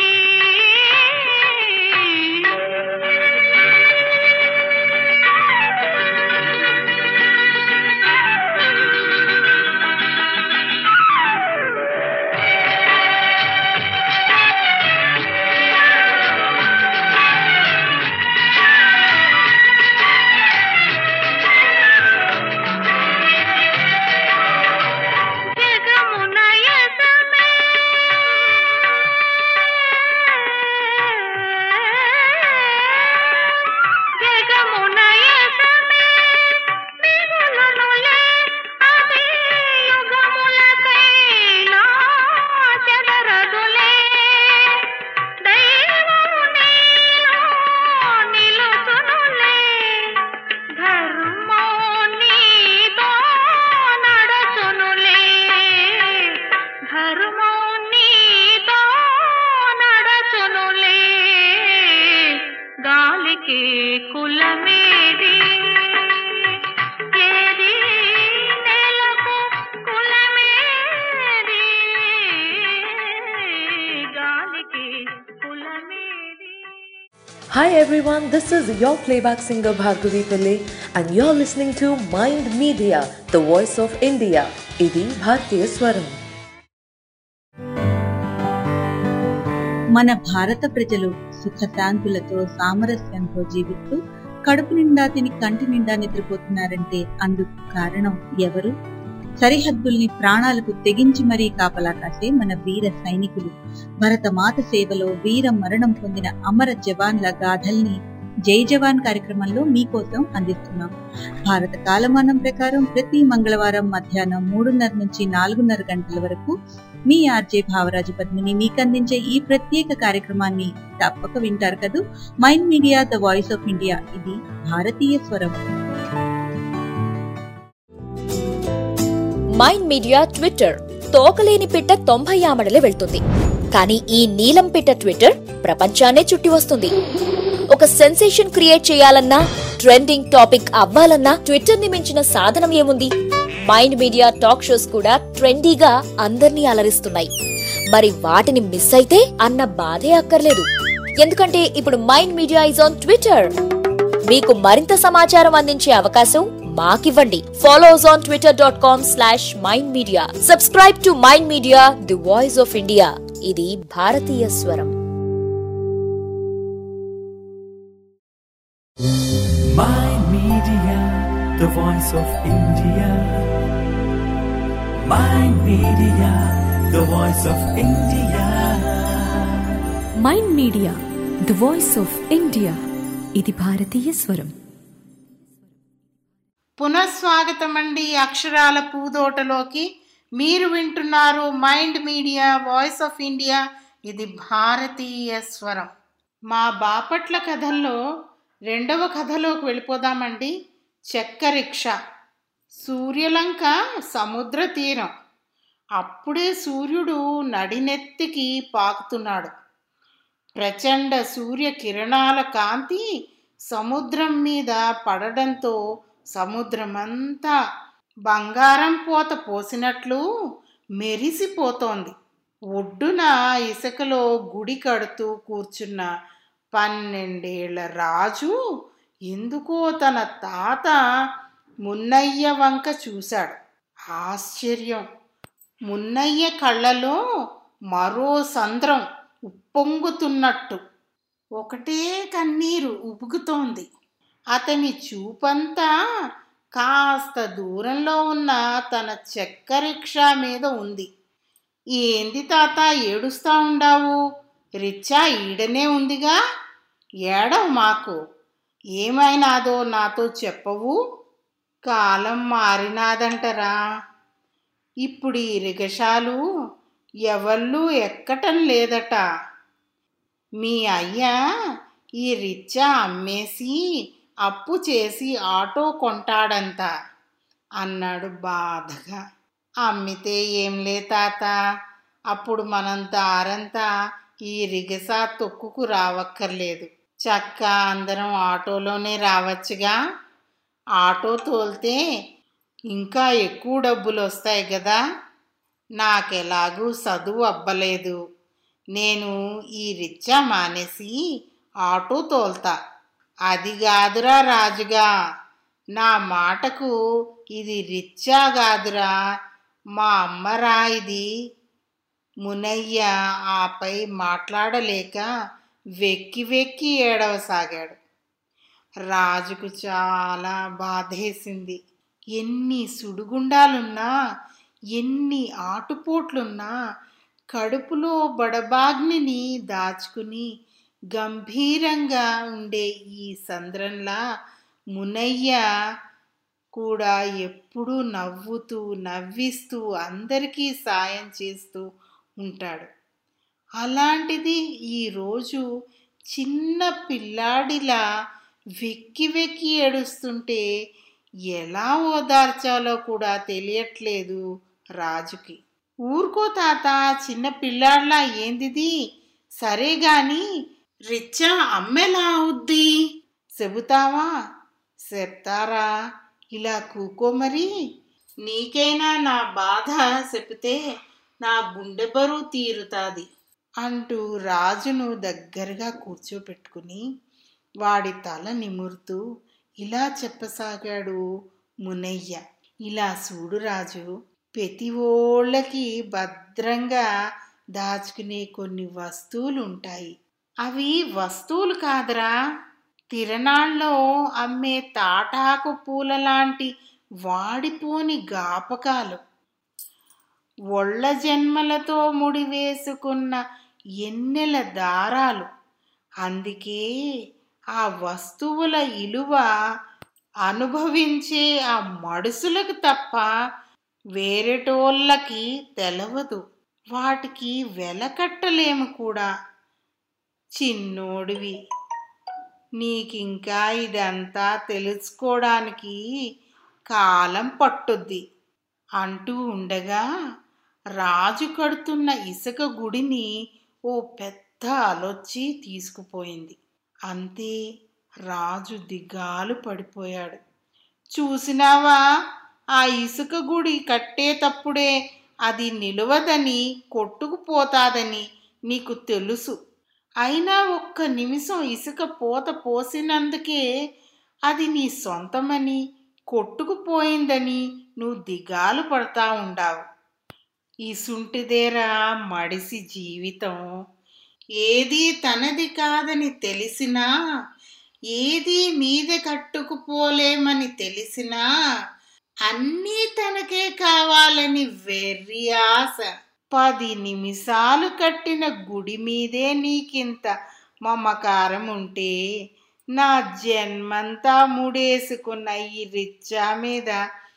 Hi everyone, this is your playback singer Bhargavi Pillai and you're listening to Mind Media, the voice of India. ఇది భారతీయ స్వరం మన భారత ప్రజలు సుఖశాంతులతో సామరస్యంతో జీవిస్తూ కడుపు నిండా తిని కంటి నిండా నిద్రపోతున్నారంటే అందుకు కారణం ఎవరు సరిహద్దుల్ని ప్రాణాలకు తెగించి మరీ కాపలా కాసే మన వీర సైనికులు భరతమాత సేవలో వీర మరణం పొందిన అమర జవాన్ల గాథల్ని జై జవాన్ కార్యక్రమంలో మీకోసం అందిస్తున్నాం భారత కాలమానం ప్రకారం ప్రతి మంగళవారం మధ్యాహ్నం మూడున్నర నుంచి నాలుగున్నర గంటల వరకు మీ ఆర్జే భావరాజు పద్మిని మీకు అందించే ఈ ప్రత్యేక కార్యక్రమాన్ని తప్పక వింటారు కదూ mind media the voice of India ఇది భారతీయ స్వరం మైండ్ మీడియా ట్విట్టర్ తోకలేని పిట్ట తొంభై ఆమడలే వెళ్తుంది కానీ ఈ నీలం పిట్ట ట్విట్టర్ ప్రపంచాన్నే చుట్టి వస్తుంది ఒక సెన్సేషన్ క్రియేట్ చేయాలన్నా ట్రెండింగ్ టాపిక్ అవ్వాలన్నా ట్విట్టర్ ని మించిన సాధనం ఏముంది మైండ్ మీడియా టాక్ షోస్ కూడా ట్రెండీగా అందర్నీ అలరిస్తున్నాయి మరి వాటిని మిస్ అయితే అన్న బాధే అక్కర్లేదు ఎందుకంటే ఇప్పుడు mind media is on Twitter మీకు మరింత సమాచారం అందించే అవకాశం మాకివ్వండి follow us on Twitter dot com slash mind media subscribe to mind media the voice of India ఇది భారతీయ స్వరం Mind Media, the voice of India. Mind Media, the voice of India. Mind media the voice of India ఇది భారతీయ స్వరం పునఃస్వాగతం అండి అక్షరాల పూదోటలోకి మీరు వింటున్నారు mind media voice of India ఇది భారతీయ స్వరం మా బాపట్ల కథల్లో రెండవ కథలోకి వెళ్ళిపోదామండి చెక్క రిక్షా సూర్యలంక సముద్ర తీరం అప్పుడే సూర్యుడు నడినెత్తికి పాకుతున్నాడు ప్రచండ సూర్య కిరణాల కాంతి సముద్రం మీద పడడంతో సముద్రమంతా బంగారం పోత పోసినట్లు మెరిసిపోతోంది ఒడ్డున ఇసుకలో గుడి కడుతూ కూర్చున్న పన్నెండేళ్ల రాజు ఎందుకో తన తాత మున్నయ్య వంక చూశాడు ఆశ్చర్యం మున్నయ్య కళ్ళలో మరో సంద్రం ఉప్పొంగుతున్నట్టు ఒకటే కన్నీరు ఉబుకుతోంది అతని చూపంతా కాస్త దూరంలో ఉన్న తన చెక్క రిక్షా మీద ఉంది ఏంది తాత ఏడుస్తా ఉండావు రిచ్చా ఈడనే ఉందిగా ఏడవు మాకు ఏమైనాదో నాతో చెప్పవు కాలం మారినాదంటరా ఇప్పుడు ఈ రిగషాలు ఎవళ్ళు ఎక్కటం లేదట మీ అయ్య ఈ రిచ్చా అమ్మేసి అప్పు చేసి ఆటో కొంటాడంత అన్నాడు బాధగా అమ్మితే ఏం లే తాత అప్పుడు మనం దారంతా ఈ రిగసా తొక్కుకు రావక్కర్లేదు చక్క అందరం ఆటోలోనే రావచ్చుగా ఆటో తోలితే ఇంకా ఎక్కువ డబ్బులు వస్తాయి కదా నాకెలాగూ చదువు అబ్బలేదు నేను ఈ రిచ్చా మానేసి ఆటో తోల్తా అది కాదురా రాజుగా నా మాటకు ఇది రిచ్చా కాదురా మా అమ్మరా ఇది మునయ్య ఆపై మాట్లాడలేక వెక్కి వెక్కి ఏడవసాగాడు రాజుకు చాలా బాధేసింది ఎన్ని సుడిగుండాలున్నా ఎన్ని ఆటుపోట్లున్నా కడుపులో బడబాగ్నిని దాచుకుని గంభీరంగా ఉండే ఈ సంద్రంలా మునయ్య కూడా ఎప్పుడూ నవ్వుతూ నవ్విస్తూ అందరికీ సాయం చేస్తూ ఉంటాడు అలాంటిది ఈరోజు చిన్న పిల్లాడిలా వెక్కి వెక్కి ఏడుస్తుంటే ఎలా ఓదార్చాలో కూడా తెలియట్లేదు రాజుకి ఊరుకో తాత చిన్న పిల్లాడిలా ఏందిది సరే గాని రిచ్చా అమ్మెలా అవుద్ది చెబుతావా చెప్తారా ఇలా కూకో మరి నీకైనా నా బాధ చెప్తే నా గుండె బరువు తీరుతాది అంటూ రాజును దగ్గరగా కూర్చోపెట్టుకుని వాడి తల నిమురుతూ ఇలా చెప్పసాగాడు మునయ్య ఇలా చూడు రాజు ప్రతి ఓళ్ళకి భద్రంగా దాచుకునే కొన్ని వస్తువులు ఉంటాయి అవి వస్తువులు కాదురా తిరణాల్లో అమ్మే తాటాకు పూల లాంటి వాడిపోని గాపకాలు ఒళ్ళ జన్మలతో ముడివేసుకున్న ఎన్నెల దారాలు అందుకే ఆ వస్తువుల ఇలువ అనుభవించే ఆ మడుసులకు తప్ప వేరేటోళ్ళకి తెలవదు వాటికి వెలకట్టలేము కూడా చిన్నోడివి నీకింకా ఇదంతా తెలుసుకోవడానికి కాలం పట్టుద్ది అంటూ ఉండగా రాజు కడుతున్న ఇసుక గుడిని ఓ పెద్ద అలొచ్చి తీసుకుపోయింది అంతే రాజు దిగాలు పడిపోయాడు చూసినావా ఆ ఇసుక గుడి కట్టేటప్పుడే అది నిలవదని కొట్టుకుపోతాదని నీకు తెలుసు అయినా ఒక్క నిమిషం ఇసుక పోత పోసినందుకే అది నీ సొంతమని కొట్టుకుపోయిందని నువ్వు దిగాలు పడతా ఉండావు ఇసుంటిదేరా మడిసి జీవితం ఏది తనది కాదని తెలిసినా ఏది మీద కట్టుకుపోలేమని తెలిసినా అన్నీ తనకే కావాలని వెర్రి ఆశ పది నిమిషాలు కట్టిన గుడి మీదే నీకింత మమకారం ఉంటే నా జన్మంతా ముడేసుకున్న ఈ రిచ్చా మీద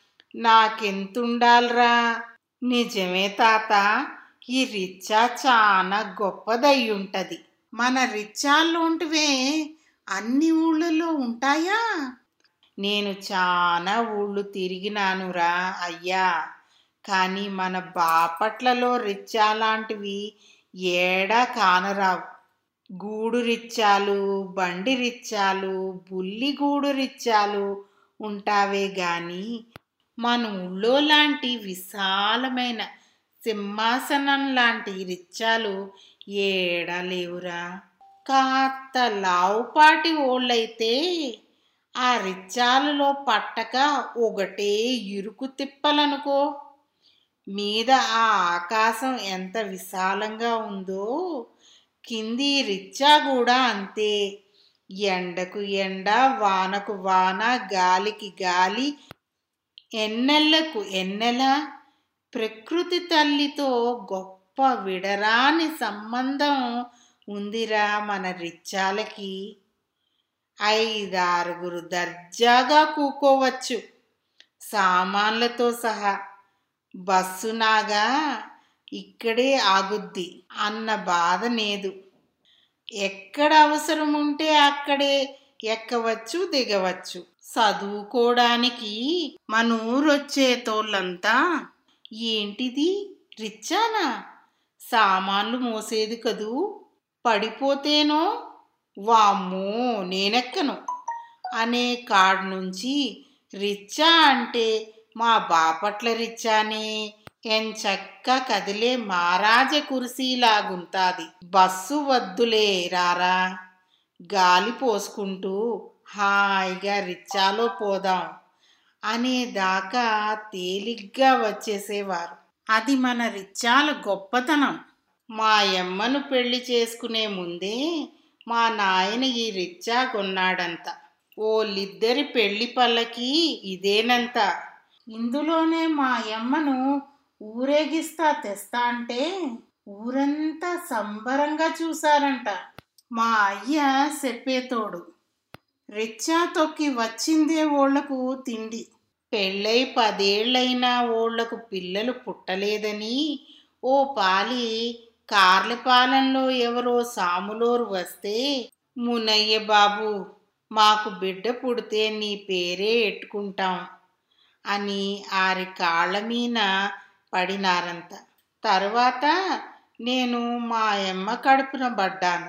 నాకెంతుండాలరా నిజమే తాత ఈ రిచ్చా చాలా గొప్పదై ఉంటది మన రిచ్చాల్లోంటివే అన్ని ఊళ్ళలో ఉంటాయా నేను చాలా ఊళ్ళు తిరిగినానురా అయ్యా కానీ మన బాపట్లలో రిచ్చా లాంటివి ఏడా కానరావు గూడు రిచ్చాలు బండి రిచ్చాలు బుల్లిగూడు రిచ్చాలు ఉంటావే గాని మన ఊళ్ళో లాంటి విశాలమైన సింహాసనం లాంటి రిచ్చాలు ఏడా లేవురా కాస్త లావుపాటి ఓళ్ళైతే ఆ రిచ్చాలలో పట్టక ఒకటే ఇరుకు తిప్పలనుకో మీద ఆ ఆకాశం ఎంత విశాలంగా ఉందో కింది రిచ్చా కూడా అంతే ఎండకు ఎండ వానకు వాన గాలికి గాలి ఎన్నెళ్లకు ఎన్నెల ప్రకృతి తల్లితో గొప్ప విడరాని సంబంధం ఉందిరా మన రిచ్చాలకి ఐదారుగురు దర్జాగా కూకోవచ్చు సామాన్లతో సహా బస్సు నాగా ఇక్కడే ఆగుద్ది అన్న బాధ లేదు ఎక్కడ అవసరం ఉంటే అక్కడే ఎక్కవచ్చు దిగవచ్చు చదువుకోవడానికి మన ఊరొచ్చే తోళ్ళంతా ఏంటిది రిచ్చానా సామాన్లు మోసేది కదూ పడిపోతేనో వామ్మో నేనెక్కను అనే కాడు నుంచి రిచ్చా అంటే మా బాపట్ల రిచ్చానే ఎంచక్క కదిలే మహారాజ కుర్సీలాగుంటాది బస్సు వద్దులే రారా గాలి పోసుకుంటూ హాయిగా రిచ్చాలో పోదాం అనేదాకా తేలిగ్గా వచ్చేసేవారు అది మన రిచ్చాల గొప్పతనం మా యమ్మను పెళ్లి చేసుకునే ముందే మా నాయన ఈ రిచ్చా కొన్నాడంత ఓళ్ళిద్దరి పెళ్లి పల్లకి ఇదేనంత ఇందులోనే మా యమ్మను ఊరేగిస్తా తెస్తా అంటే ఊరంతా సంబరంగా చూశారంట మా అయ్య చెప్పేతోడు రిచ్చా తొక్కి వచ్చిందే ఓళ్లకు తిండి పెళ్ళై పదేళ్లైనా ఓళ్లకు పిల్లలు పుట్టలేదని ఓ పాలి కార్లపాలెంలో ఎవరో సాములోరు వస్తే మునయ్య బాబు మాకు బిడ్డ పుడితే నీ పేరే ఎట్టుకుంటాం అని ఆరి కాళ్ళ మీద పడినారంత తర్వాత నేను మా అమ్మ కడుపున పడ్డాను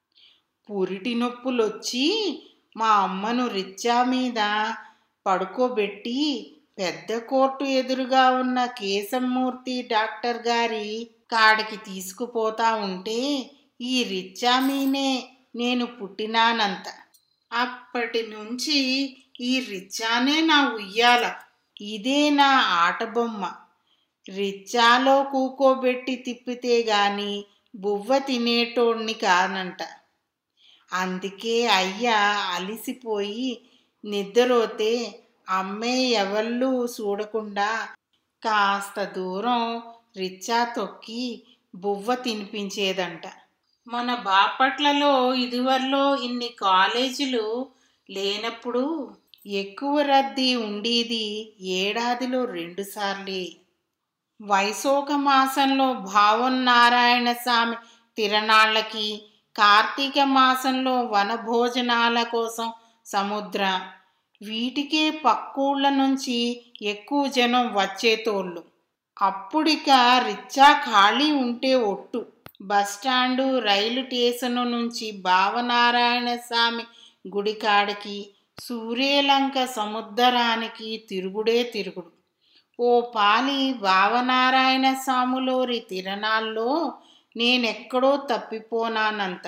పురిటి నొప్పులొచ్చి మా అమ్మను రిచ్చా మీద పడుకోబెట్టి పెద్ద కోర్టు ఎదురుగా ఉన్న కేశమ్మూర్తి డాక్టర్ గారి కాడికి తీసుకుపోతా ఉంటే ఈ రిచ్చా మీనే నేను పుట్టినానంత అప్పటి నుంచి ఈ రిచ్చానే నా ఉయ్యాల ఇదే నా ఆట బొమ్మ రిచ్చాలో కూకోబెట్టి తిప్పితే గాని బువ్వ తినేటోడ్ని కానంట అందుకే అయ్యా అలిసిపోయి నిద్రోతే అమ్మే ఎవళ్ళు చూడకుండా కాస్త దూరం రిచ్చా తొక్కి బువ్వ తినిపించేదంట మన బాపట్లలో ఇదివరలో ఇన్ని కాలేజీలు లేనప్పుడు ఎక్కువ రద్దీ ఉండేది ఏడాదిలో రెండుసార్లే వైశోఖ మాసంలో భావన్నారాయణ స్వామి తిరణాళ్ళకి కార్తీక మాసంలో వనభోజనాల కోసం సముద్ర వీటికే పక్కూళ్ళ నుంచి ఎక్కువ జనం వచ్చేతోళ్ళు అప్పుడిక రిచ్చా ఖాళీ ఉంటే ఒట్టు బస్టాండు రైలు స్టేషను నుంచి భావనారాయణ స్వామి గుడికాడికి సూర్యలంక సముద్రానికి తిరుగుడే తిరుగుడు ఓ పాలి భావనారాయణ స్వాములోరి తిరణాల్లో నేనెక్కడో తప్పిపోనానంత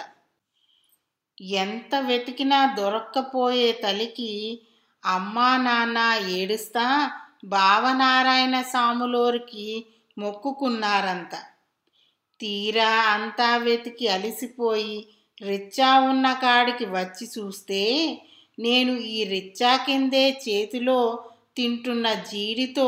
ఎంత వెతికినా దొరక్కపోయే తలికి అమ్మా నాన్న ఏడుస్తా భావనారాయణ స్వాములోరికి మొక్కుకున్నారంత తీరా అంతా వెతికి అలిసిపోయి రిచ్చా ఉన్న కాడికి వచ్చి చూస్తే నేను ఈ రిచ్చా కిందే చేతిలో తింటున్న జీడితో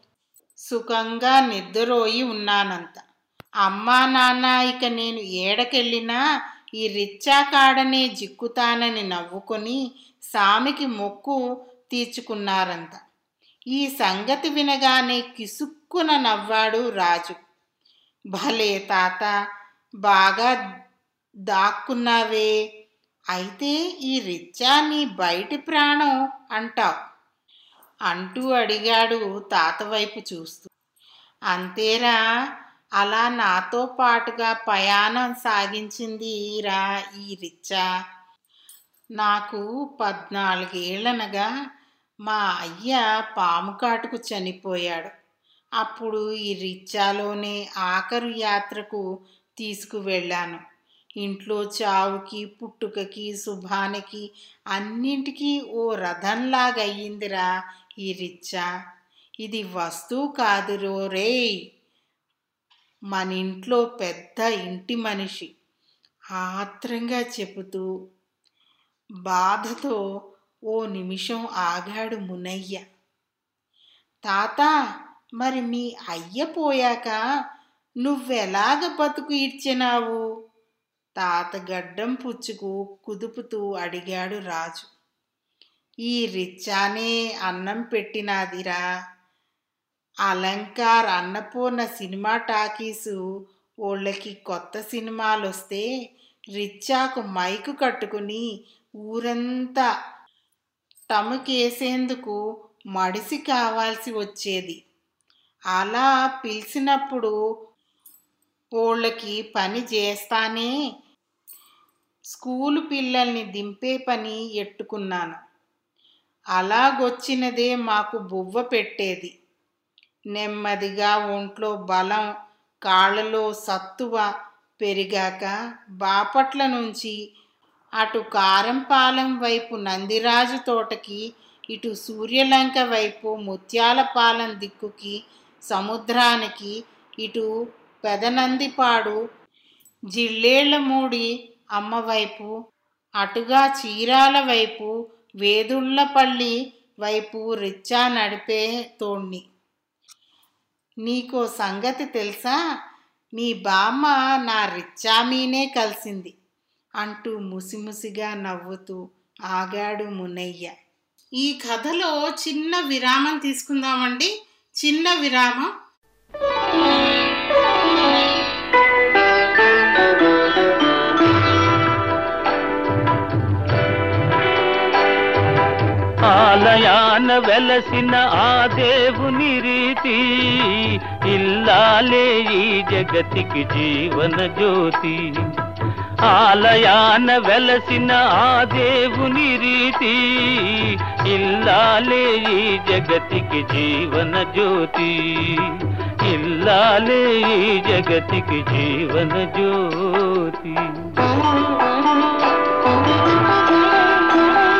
సుఖంగా నిద్రోయి ఉన్నానంత అమ్మా నాన్న ఇక నేను ఏడకెళ్ళినా ఈ రిచ్చా కాడనే జిక్కుతానని నవ్వుకొని సామికి మొక్కు తీర్చుకున్నారంత ఈ సంగతి వినగానే కిసుక్కున నవ్వాడు రాజు భలే తాత బాగా దాక్కున్నావే అయితే ఈ రిచ్చా నీ బయటి ప్రాణం అంటావు అంటూ అడిగాడు తాత వైపు చూస్తూ అంతేరా అలా నాతో పాటుగా ప్రయాణం సాగించింది రా ఈ రిచ్చా నాకు పద్నాలుగేళ్లనగా మా అయ్య పాము కాటుకు చనిపోయాడు అప్పుడు ఈ రిచ్చాలోనే ఆఖరు యాత్రకు తీసుకువెళ్ళాను ఇంట్లో చావుకి పుట్టుకకి శుభానికి అన్నింటికీ ఓ రథంలాగా అయ్యిందిరా ఈ రిచ్చా ఇది వస్తువు కాదురో రే మన ఇంట్లో పెద్ద ఇంటి మనిషి ఆత్రంగా చెబుతూ బాధతో ఓ నిమిషం ఆగాడు మునయ్య తాత మరి మీ అయ్య పోయాక నువ్వెలాగ బతుకు ఇడ్చినావు తాత గడ్డం పుచ్చుకు కుదుపుతూ అడిగాడు రాజు ఈ రిచ్చానే అన్నం పెట్టినాదిరా అలంకార్ అన్నపూర్ణ సినిమా టాకీసు వాళ్ళకి కొత్త సినిమాలు వస్తే రిచ్చాకు మైకు కట్టుకుని ఊరంతా తమకేసేందుకు మడిసి కావాల్సి వచ్చేది అలా పిలిచినప్పుడు వాళ్ళకి పని చేస్తానే స్కూలు పిల్లల్ని దింపే పని ఎట్టుకున్నాను అలాగొచ్చినదే మాకు బువ్వ పెట్టేది నెమ్మదిగా ఒంట్లో బలం కాళ్ళలో సత్తువ పెరిగాక బాపట్ల నుంచి అటు కారంపాలెం వైపు నందిరాజు తోటకి ఇటు సూర్యలంక వైపు ముత్యాలపాలెం దిక్కుకి సముద్రానికి ఇటు పెదనందిపాడు జిల్లేళ్లమూడి అమ్మవైపు అటుగా చీరాల వైపు వేదుళ్లపల్లి వైపు రిచ్చా నడిపే తోణ్ణి నీకో సంగతి తెలుసా మీ బామ్మ నా రిచ్చామీనే కలిసింది అంటూ ముసిముసిగా నవ్వుతూ ఆగాడు మునయ్య ఈ కథలో చిన్న విరామం తీసుకుందామండి చిన్న విరామం ఆలయాన వెలసిన ఆ దేవుని రీతి ఇల్లాలే ఈ జగతికి జీవన జ్యోతి ఆలయాన వెలసిన ఆ దేవుని రీతి ఇల్లాలే ఈ జగతికి జీవన జ్యోతి ఇల్లాలే ఈ జగతికి జీవన జ్యోతి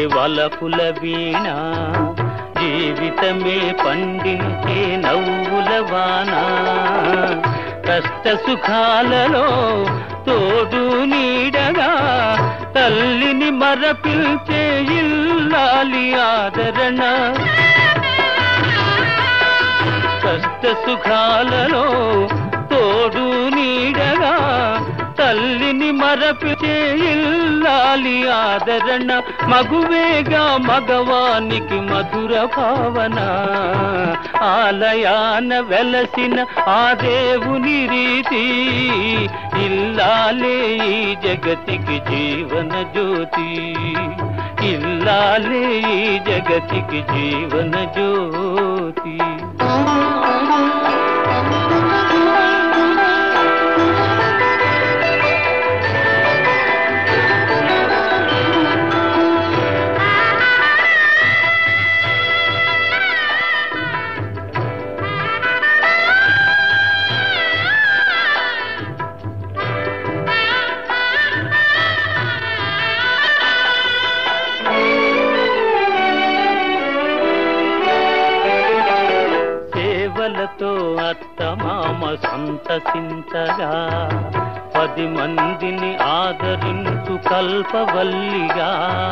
వలపుల వీణ జీవితమే పండించే నవ్వుల వాన కష్ట సుఖాలలో తోడు నీడగా తల్లిని మరపిల్చే ఇల్లాలి ఆదరణ కష్ట సుఖాలలో తోడు నీడగా తల్లిని మరపిచే ఇల్లాలి ఆదరణ మగువేగా మగవానికి మధుర భావన ఆలయాన వెలసిన ఆ దేవుని రీతి ఇల్లాలే ఈ జగతికి జీవన జ్యోతి ఇల్లాలే ఈ జగతికి జీవన జ్యోతి సేవలతో అత్తమామ సంతసించగా పది మందిని ఆదరించు కల్పవల్లిగా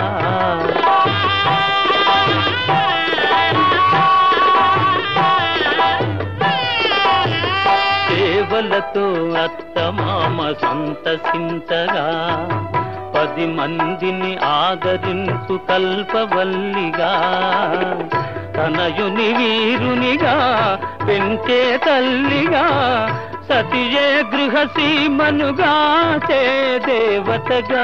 సేవలతో అత్తమామ సంతసించగా పది మందిని ఆదరించు కల్పవల్లిగా తనయుని వీరునిగా పెంచే తల్లిగా సతియే గృహసీమనుగా చే దేవతగా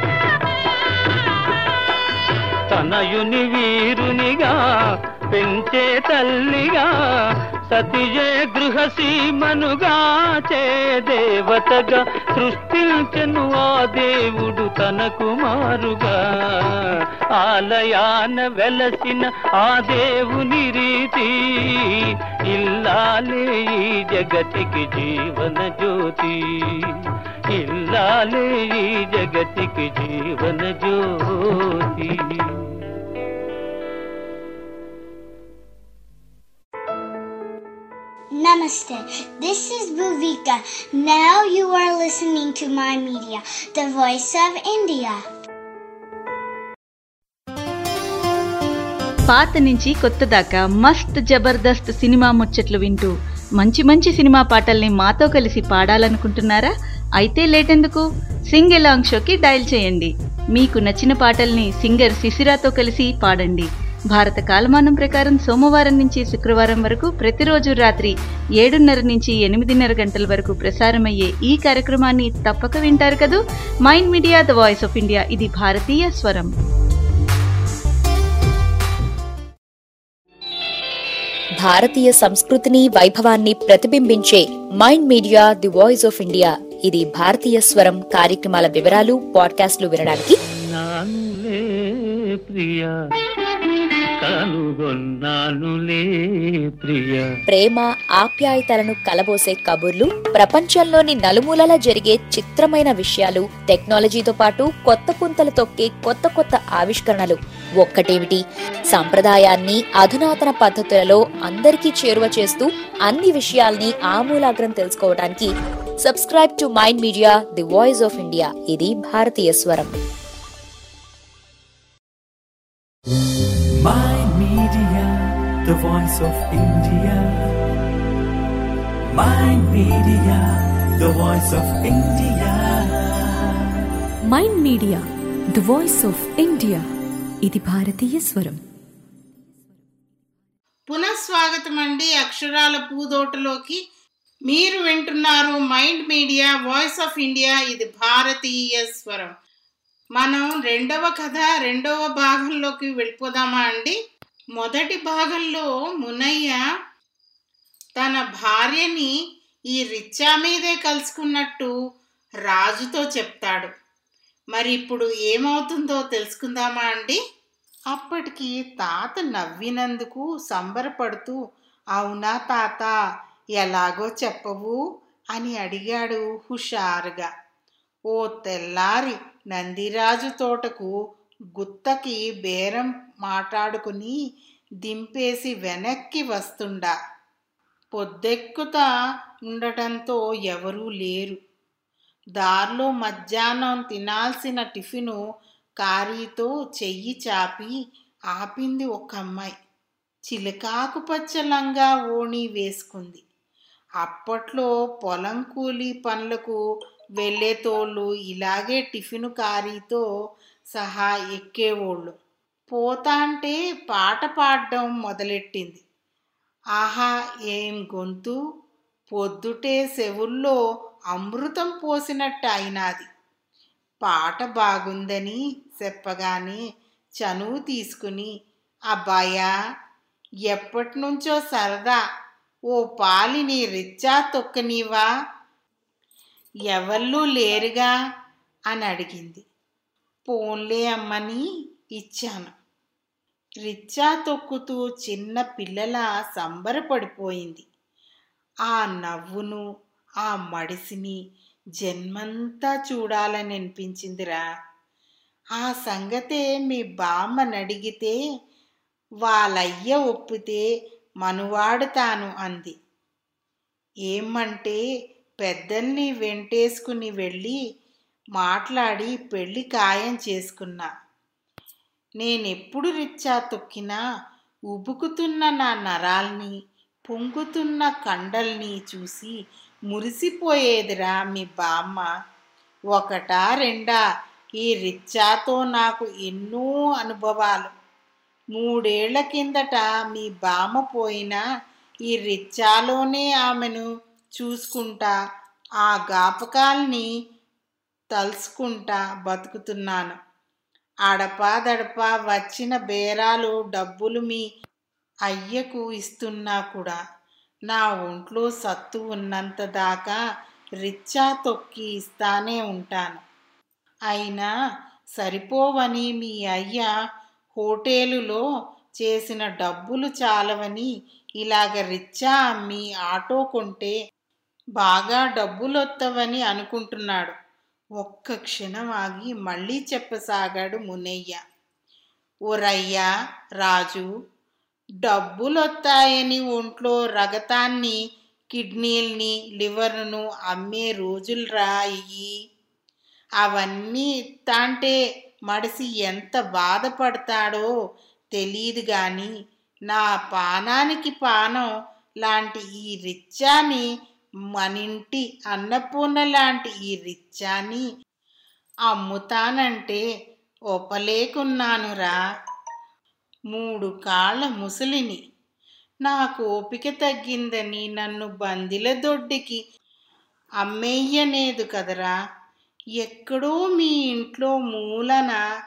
తనయుని వీరునిగా పెంచే తల్లిగా సతియే గృహసీమనుగా చే దేవతగా సృష్టించను ఆ దేవుడు తన కుమారుగా ఆలయాన వెలసిన ఆ దేవుని రీతి ఇల్లాలే ఈ జగతికి జీవన జ్యోతి ఇల్లాలే ఈ జగతికి జీవన జ్యోతి Namaste. This is Bhuvika. Now you are listening to my media, the voice of India. పాత నుంచి కొత్త దాకా మస్త్ జబర్దస్త్ సినిమా ముచ్చట్లు వింటూ మంచి మంచి సినిమా పాటల్ని మాతో కలిసి పాడాలనుకుంటున్నారా అయితే లేటెందుకు సింగ్ ఎలాంగ్ షోకి డయల్ చేయండి మీకు నచ్చిన పాటల్ని సింగర్ శిశిరాతో కలిసి పాడండి భారత కాలమానం ప్రకారం సోమవారం నుంచి శుక్రవారం వరకు ప్రతిరోజు రాత్రి ఏడున్నర నుంచి ఎనిమిదిన్నర గంటల వరకు ప్రసారమయ్యే ఈ కార్యక్రమాన్ని తప్పక వింటారు కదూ mind media the voice of India ఇది భారతీయ స్వరం భారతీయ సంస్కృతిని వైభవాన్ని ప్రతిబింబించే mind media the voice of India ఇది భారతీయ స్వరం కార్యక్రమాల వివరాలు పాడ్కాస్ట్లు వినడానికి నానులే ప్రియ కనుగొన్నానులే ప్రియ ప్రేమ ఆప్యాయతలను కలబోసే కబుర్లు ప్రపంచంలోని నలుమూలలా జరిగే చిత్రమైన విషయాలు టెక్నాలజీతో పాటు కొత్త పుంతలు తొక్కే కొత్త కొత్త ఆవిష్కరణలు ఒక్కటేమిటి సంప్రదాయాన్ని అధునాతన పద్ధతులలో అందరికీ చేరువ చేస్తూ అన్ని విషయాల్ని ఆమూలాగ్రం తెలుసుకోవడానికి subscribe to mind media the voice of India ఇది భారతీయ స్వరం My Media, the voice of India. My Media, the voice of India. Mind media the voice of India ఇది భారతీయ స్వరం పునఃస్వాగతం అండి అక్షరాల పూదోటలోకి మీరు వింటున్నారు mind media voice of India ఇది భారతీయ స్వరం మనం రెండవ కథ రెండవ భాగంలోకి వెళ్ళిపోదామా అండి మొదటి భాగంలో మునయ్య తన భార్యని ఈ రిచ్చా మీదే కలుసుకున్నట్టు రాజుతో చెప్తాడు మరి ఇప్పుడు ఏమవుతుందో తెలుసుకుందామా అండి అప్పటికి తాత నవ్వినందుకు సంబరపడుతూ అవునా తాత ఎలాగో చెప్పవు అని అడిగాడు హుషారుగా ఓ తెల్లారి నందిరాజు తోటకు గుత్తకి బేరం మాట్లాడుకుని దింపేసి వెనక్కి వస్తుండా పొద్దెక్కుతా ఉండటంతో ఎవరూ లేరు దారిలో మధ్యాహ్నం తినాల్సిన టిఫిను కారీతో చెయ్యి చాపి ఆపింది ఒక అమ్మాయి చిలకాకు పచ్చ లంగా ఓణి వేసుకుంది అప్పట్లో పొలం కూలి పనులకు వెళ్ళేతోళ్ళు ఇలాగే టిఫిన్ కారీతో సహా ఎక్కేవోళ్ళు పోతా అంటే పాట పాడడం మొదలెట్టింది ఆహా ఏం గొంతు పొద్దుటే చెవుల్లో అమృతం పోసినట్టు అయినాది పాట బాగుందని చెప్పగానే చనువు తీసుకుని అబ్బాయా ఎప్పటి నుంచో సరదా ఓ పాలిని రిచ్చా తొక్కనీవా ఎవళ్ళు లేరుగా అని అడిగింది పోన్లే అమ్మని ఇచ్చాను రిచ్చా తొక్కుతూ చిన్న పిల్లల సంబరపడిపోయింది ఆ నవ్వును ఆ మడిసిని జన్మంతా చూడాలని అనిపించిందిరా ఆ సంగతే మీ బామ్మని అడిగితే వాళ్ళయ్య ఒప్పితే మనువాడుతాను అంది ఏమంటే పెద్దల్ని వెంటేసుకుని వెళ్ళి మాట్లాడి పెళ్లి ఖాయం చేసుకున్నా నేనెప్పుడు రిచ్చా తొక్కినా ఉబుకుతున్న నా నరాల్ని పొంగుతున్న కండల్ని చూసి మురిసిపోయేదిరా మీ బామ్మ ఒకటా రెండా ఈ రిచ్చాతో నాకు ఎన్నో అనుభవాలు మూడేళ్ల కిందట మీ బామ్మ పోయినా ఈ రిచ్చాలోనే ఆమెను చూసుకుంటా ఆ జ్ఞాపకాల్ని తలుసుకుంటా బతుకుతున్నాను అడపాదడపా వచ్చిన బేరాలు డబ్బులు మీ అయ్యకు ఇస్తున్నా కూడా నా ఒంట్లో సత్తు ఉన్నంత దాకా రిచ్చా తొక్కి ఇస్తానే ఉంటాను అయినా సరిపోవని మీ అయ్య హోటేలులో చేసిన డబ్బులు చాలవని ఇలాగ రిచ్చా అమ్మి ఆటో కొంటే బాగా డబ్బులొత్తవని అనుకుంటున్నాడు ఒక్క క్షణం ఆగి మళ్ళీ చెప్పసాగాడు మునయ్య ఓరయ్యా రాజు డబ్బులొత్తాయని ఒంట్లో రగతాన్ని కిడ్నీల్ని లివర్ను అమ్మే రోజులు రాయి అవన్నీ ఇత్తాంటే మడిసి ఎంత బాధపడతాడో తెలియదు గాని నా పానానికి పానం లాంటి ఈ రిచ్చాని మనింటి అన్నపూర్ణ లాంటి ఈ రిచ్చాని అమ్ముతానంటే ఒపలేకున్నానురా మూడు కాళ్ళ ముసలిని నాకు ఓపిక తగ్గిందని నన్ను బందిల దొడ్డికి అమ్మేయ్యనేదు కదరా ఎక్కడో మీ ఇంట్లో మూలన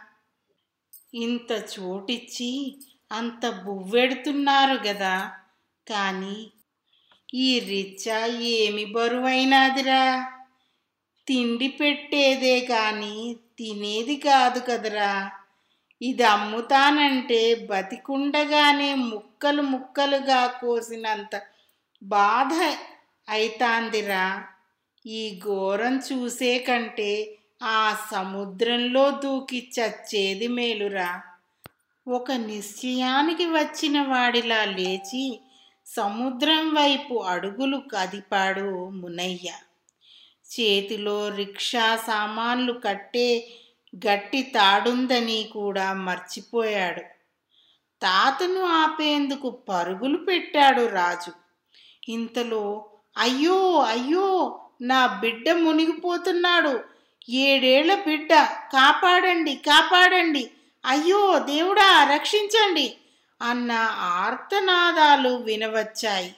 ఇంత చోటిచ్చి అంత బువ్వెడుతున్నారు గదా కానీ ఈ రిచ్చా ఏమి బరువైనాదిరా తిండి పెట్టేదే కానీ తినేది కాదు కదరా ఇది అమ్ముతానంటే బతికుండగానే ముక్కలు ముక్కలుగా కోసినంత బాధ అయితాందిరా ఈ ఘోరం చూసే కంటే ఆ సముద్రంలో దూకి చచ్చేది మేలురా ఒక నిశ్చయానికి వచ్చిన వాడిలా లేచి సముద్రం వైపు అడుగులు కదిపాడు మునయ్య చేతిలో రిక్షా సామాన్లు కట్టే గట్టి తాడుందని కూడా మర్చిపోయాడు తాతను ఆపేందుకు పరుగులు పెట్టాడు రాజు ఇంతలో అయ్యో అయ్యో నా బిడ్డ మునిగిపోతున్నాడు ఏడేళ్ల బిడ్డ కాపాడండి కాపాడండి అయ్యో దేవుడా రక్షించండి అన్న ఆర్తనాదాలు వినవచ్చాయి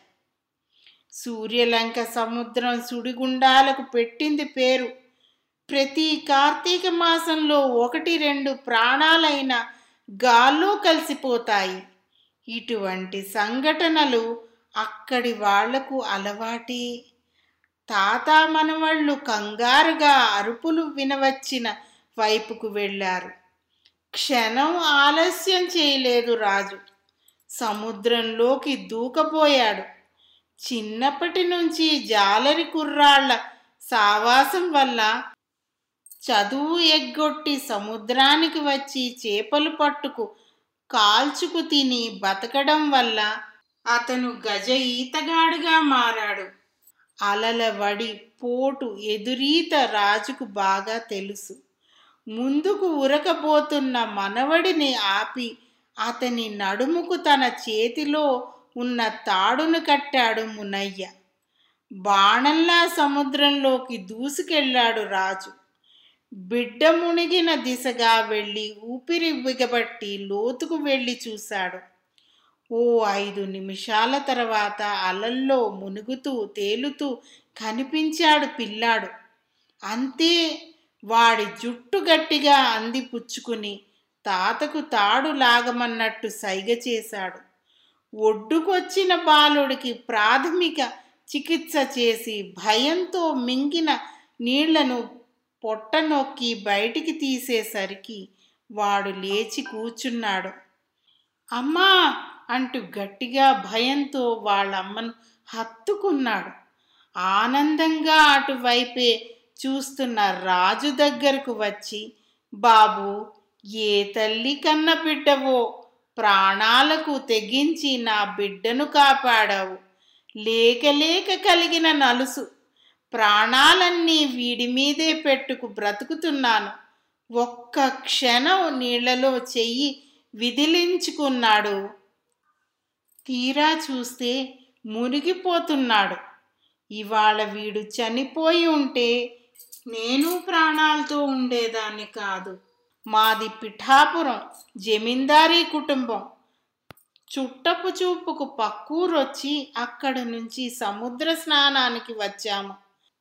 సూర్యలంక సముద్రం సుడిగుండాలకు పెట్టింది పేరు ప్రతి కార్తీక మాసంలో ఒకటి రెండు ప్రాణాలైన గాల్లో కలిసిపోతాయి ఇటువంటి సంఘటనలు అక్కడి వాళ్లకు అలవాటే తాత మనవళ్ళు కంగారుగా అరుపులు వినవచ్చిన వైపుకు వెళ్ళారు క్షణం ఆలస్యం చేయలేదు రాజు సముద్రంలోకి దూకపోయాడు చిన్నప్పటి నుంచి జాలరి కుర్రాళ్ల సావాసం వల్ల చదువు ఎగ్గొట్టి సముద్రానికి వచ్చి చేపలు పట్టుకు కాల్చుకు తిని బతకడం వల్ల అతను గజ ఈతగాడుగా మారాడు అలల వడి పోటు ఎదురీత రాజుకు బాగా తెలుసు ముందుకు ఉరకబోతున్న మనవడిని ఆపి అతని నడుముకు తన చేతిలో ఉన్న తాడును కట్టాడు మునయ్య బాణంలా సముద్రంలోకి దూసుకెళ్ళాడు రాజు బిడ్డ మునిగిన దిశగా వెళ్ళి ఊపిరి బిగబట్టి లోతుకు వెళ్ళి చూశాడు ఓ ఐదు నిమిషాల తర్వాత అలల్లో మునుగుతూ తేలుతూ కనిపించాడు పిల్లాడు అంతే వాడి జుట్టు గట్టిగా అందిపుచ్చుకుని తాతకు తాడు లాగమన్నట్టు సైగ చేశాడు ఒడ్డుకొచ్చిన బాలుడికి ప్రాథమిక చికిత్స చేసి భయంతో మింగిన నీళ్లను పొట్ట నొక్కి బయటికి తీసేసరికి వాడు లేచి కూర్చున్నాడు అమ్మా అంటూ గట్టిగా భయంతో వాళ్ళమ్మను హత్తుకున్నాడు ఆనందంగా అటువైపే చూస్తున్న రాజు దగ్గరకు వచ్చి బాబు ఏ తల్లి కన్న బిడ్డవో ప్రాణాలకు తెగించి నా బిడ్డను కాపాడావు లేక లేక కలిగిన నలుసు ప్రాణాలన్నీ వీడి మీదే పెట్టుకు బ్రతుకుతున్నాను ఒక్క క్షణం నీళ్లలో చెయ్యి విదిలించుకున్నాడు తీరా చూస్తే మునిగిపోతున్నాడు ఇవాళ వీడు చనిపోయి ఉంటే నేను ప్రాణాలతో ఉండేదాన్ని కాదు మాది పిఠాపురం జమీందారీ కుటుంబం చుట్టపు చూపుకు పక్కూరొచ్చి అక్కడి నుంచి సముద్ర స్నానానికి వచ్చాము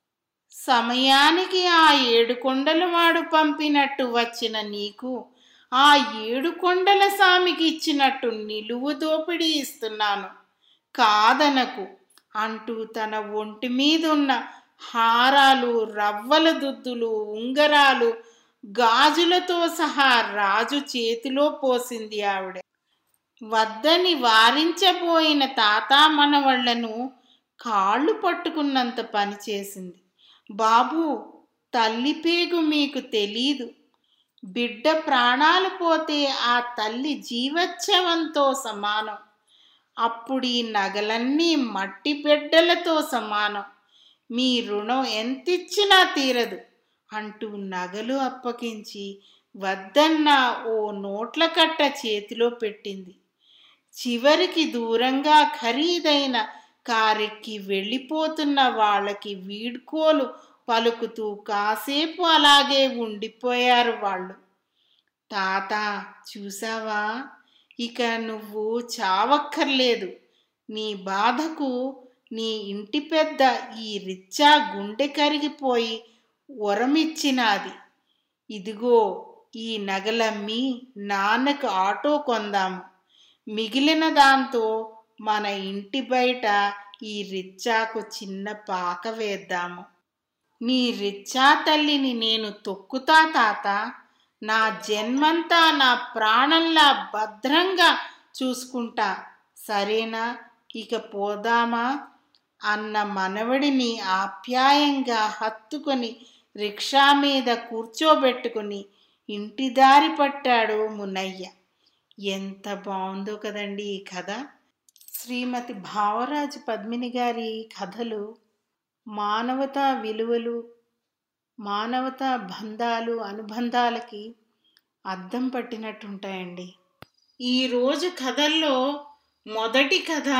సమయానికి ఆ ఏడు కొండల వాడు పంపినట్టు వచ్చిన నీకు ఆ ఏడు కొండల సామికి ఇచ్చినట్టు నిలువు దోపిడీ ఇస్తున్నాను కాదనకు అంటూ తన ఒంటి మీదున్న హారాలు రవ్వల దుద్దులు ఉంగరాలు గాజులతో సహా రాజు చేతిలో పోసింది ఆవిడ వద్దని వారించబోయిన తాత మనవళ్లను కాళ్ళు పట్టుకున్నంత పని చేసింది బాబు తల్లి పేగు మీకు తెలీదు బిడ్డ ప్రాణాలు పోతే ఆ తల్లి జీవోత్సవంతో సమానం అప్పుడు ఈ నగలన్నీ మట్టి బిడ్డలతో సమానం మీ రుణం ఎంతిచ్చినా తీరదు అంటూ నగలు అప్పగించి వద్దన్న ఓ నోట్ల కట్ట చేతిలో పెట్టింది చివరికి దూరంగా ఖరీదైన కారెక్కి వెళ్ళిపోతున్న వాళ్ళకి వీడ్కోలు పలుకుతూ కాసేపు అలాగే ఉండిపోయారు వాళ్ళు తాత చూసావా ఇక నువ్వు చావక్కర్లేదు నీ బాధకు నీ ఇంటి పెద్ద ఈ రిచ్చా గుండె కరిగిపోయి వరమిచ్చినాది ఇదిగో ఈ నగలమ్మి నాన్నకు ఆటో కొందాము మిగిలిన దాంతో మన ఇంటి బయట ఈ రిచ్చాకు చిన్న పాక వేద్దాము నీ రిచ్చా తల్లిని నేను తొక్కుతా తాత నా జన్మంతా నా ప్రాణంలా భద్రంగా చూసుకుంటా సరేనా ఇక పోదామా అన్న మనవడిని ఆప్యాయంగా హత్తుకొని రిక్షా మీద కూర్చోబెట్టుకుని ఇంటి దారి పట్టాడు మునయ్య ఎంత బాగుందో కదండి ఈ కథ శ్రీమతి భావరాజు పద్మిని గారి కథలు మానవతా విలువలు మానవతా బంధాలు అనుబంధాలకి అద్దం పట్టినట్టుంటాయండి ఈరోజు కథల్లో మొదటి కథ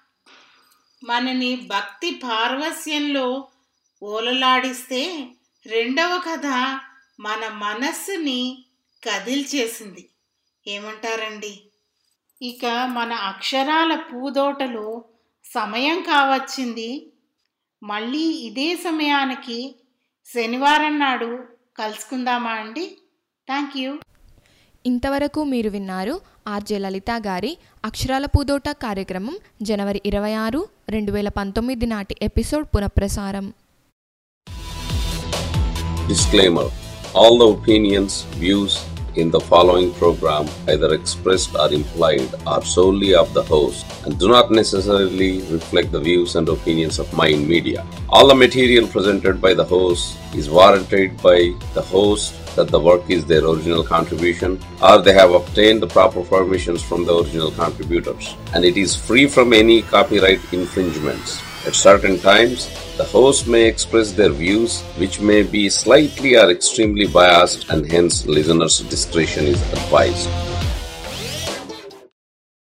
మనని భక్తి పార్వస్యంలో ఓలలాడిస్తే రెండవ కథ మన మనస్సుని కదిల్చేసింది ఏమంటారండి ఇక మన అక్షరాల పూదోటలో సమయం కావచ్చింది మళ్ళీ ఇదే సమయానికి శనివారం నాడు కలుసుకుందామా అండి థ్యాంక్ యూ ఇంతవరకు మీరు విన్నారు ఆర్జే లలిత గారి అక్షరాల పూదోట కార్యక్రమం జనవరి ఇరవై ఆరు రెండు వేల పంతొమ్మిది నాటి ఎపిసోడ్ పునఃప్రసారం Disclaimer All the opinions, views in the following program, either expressed or implied, are solely of the host and do not necessarily reflect the views and opinions of Mind Media. All the material presented by the host is warranted by the host that the work is their original contribution or they have obtained the proper permissions from the original contributors and it is free from any copyright infringements. At certain times, the host may express their views which may be slightly or extremely biased and hence listeners' discretion is advised.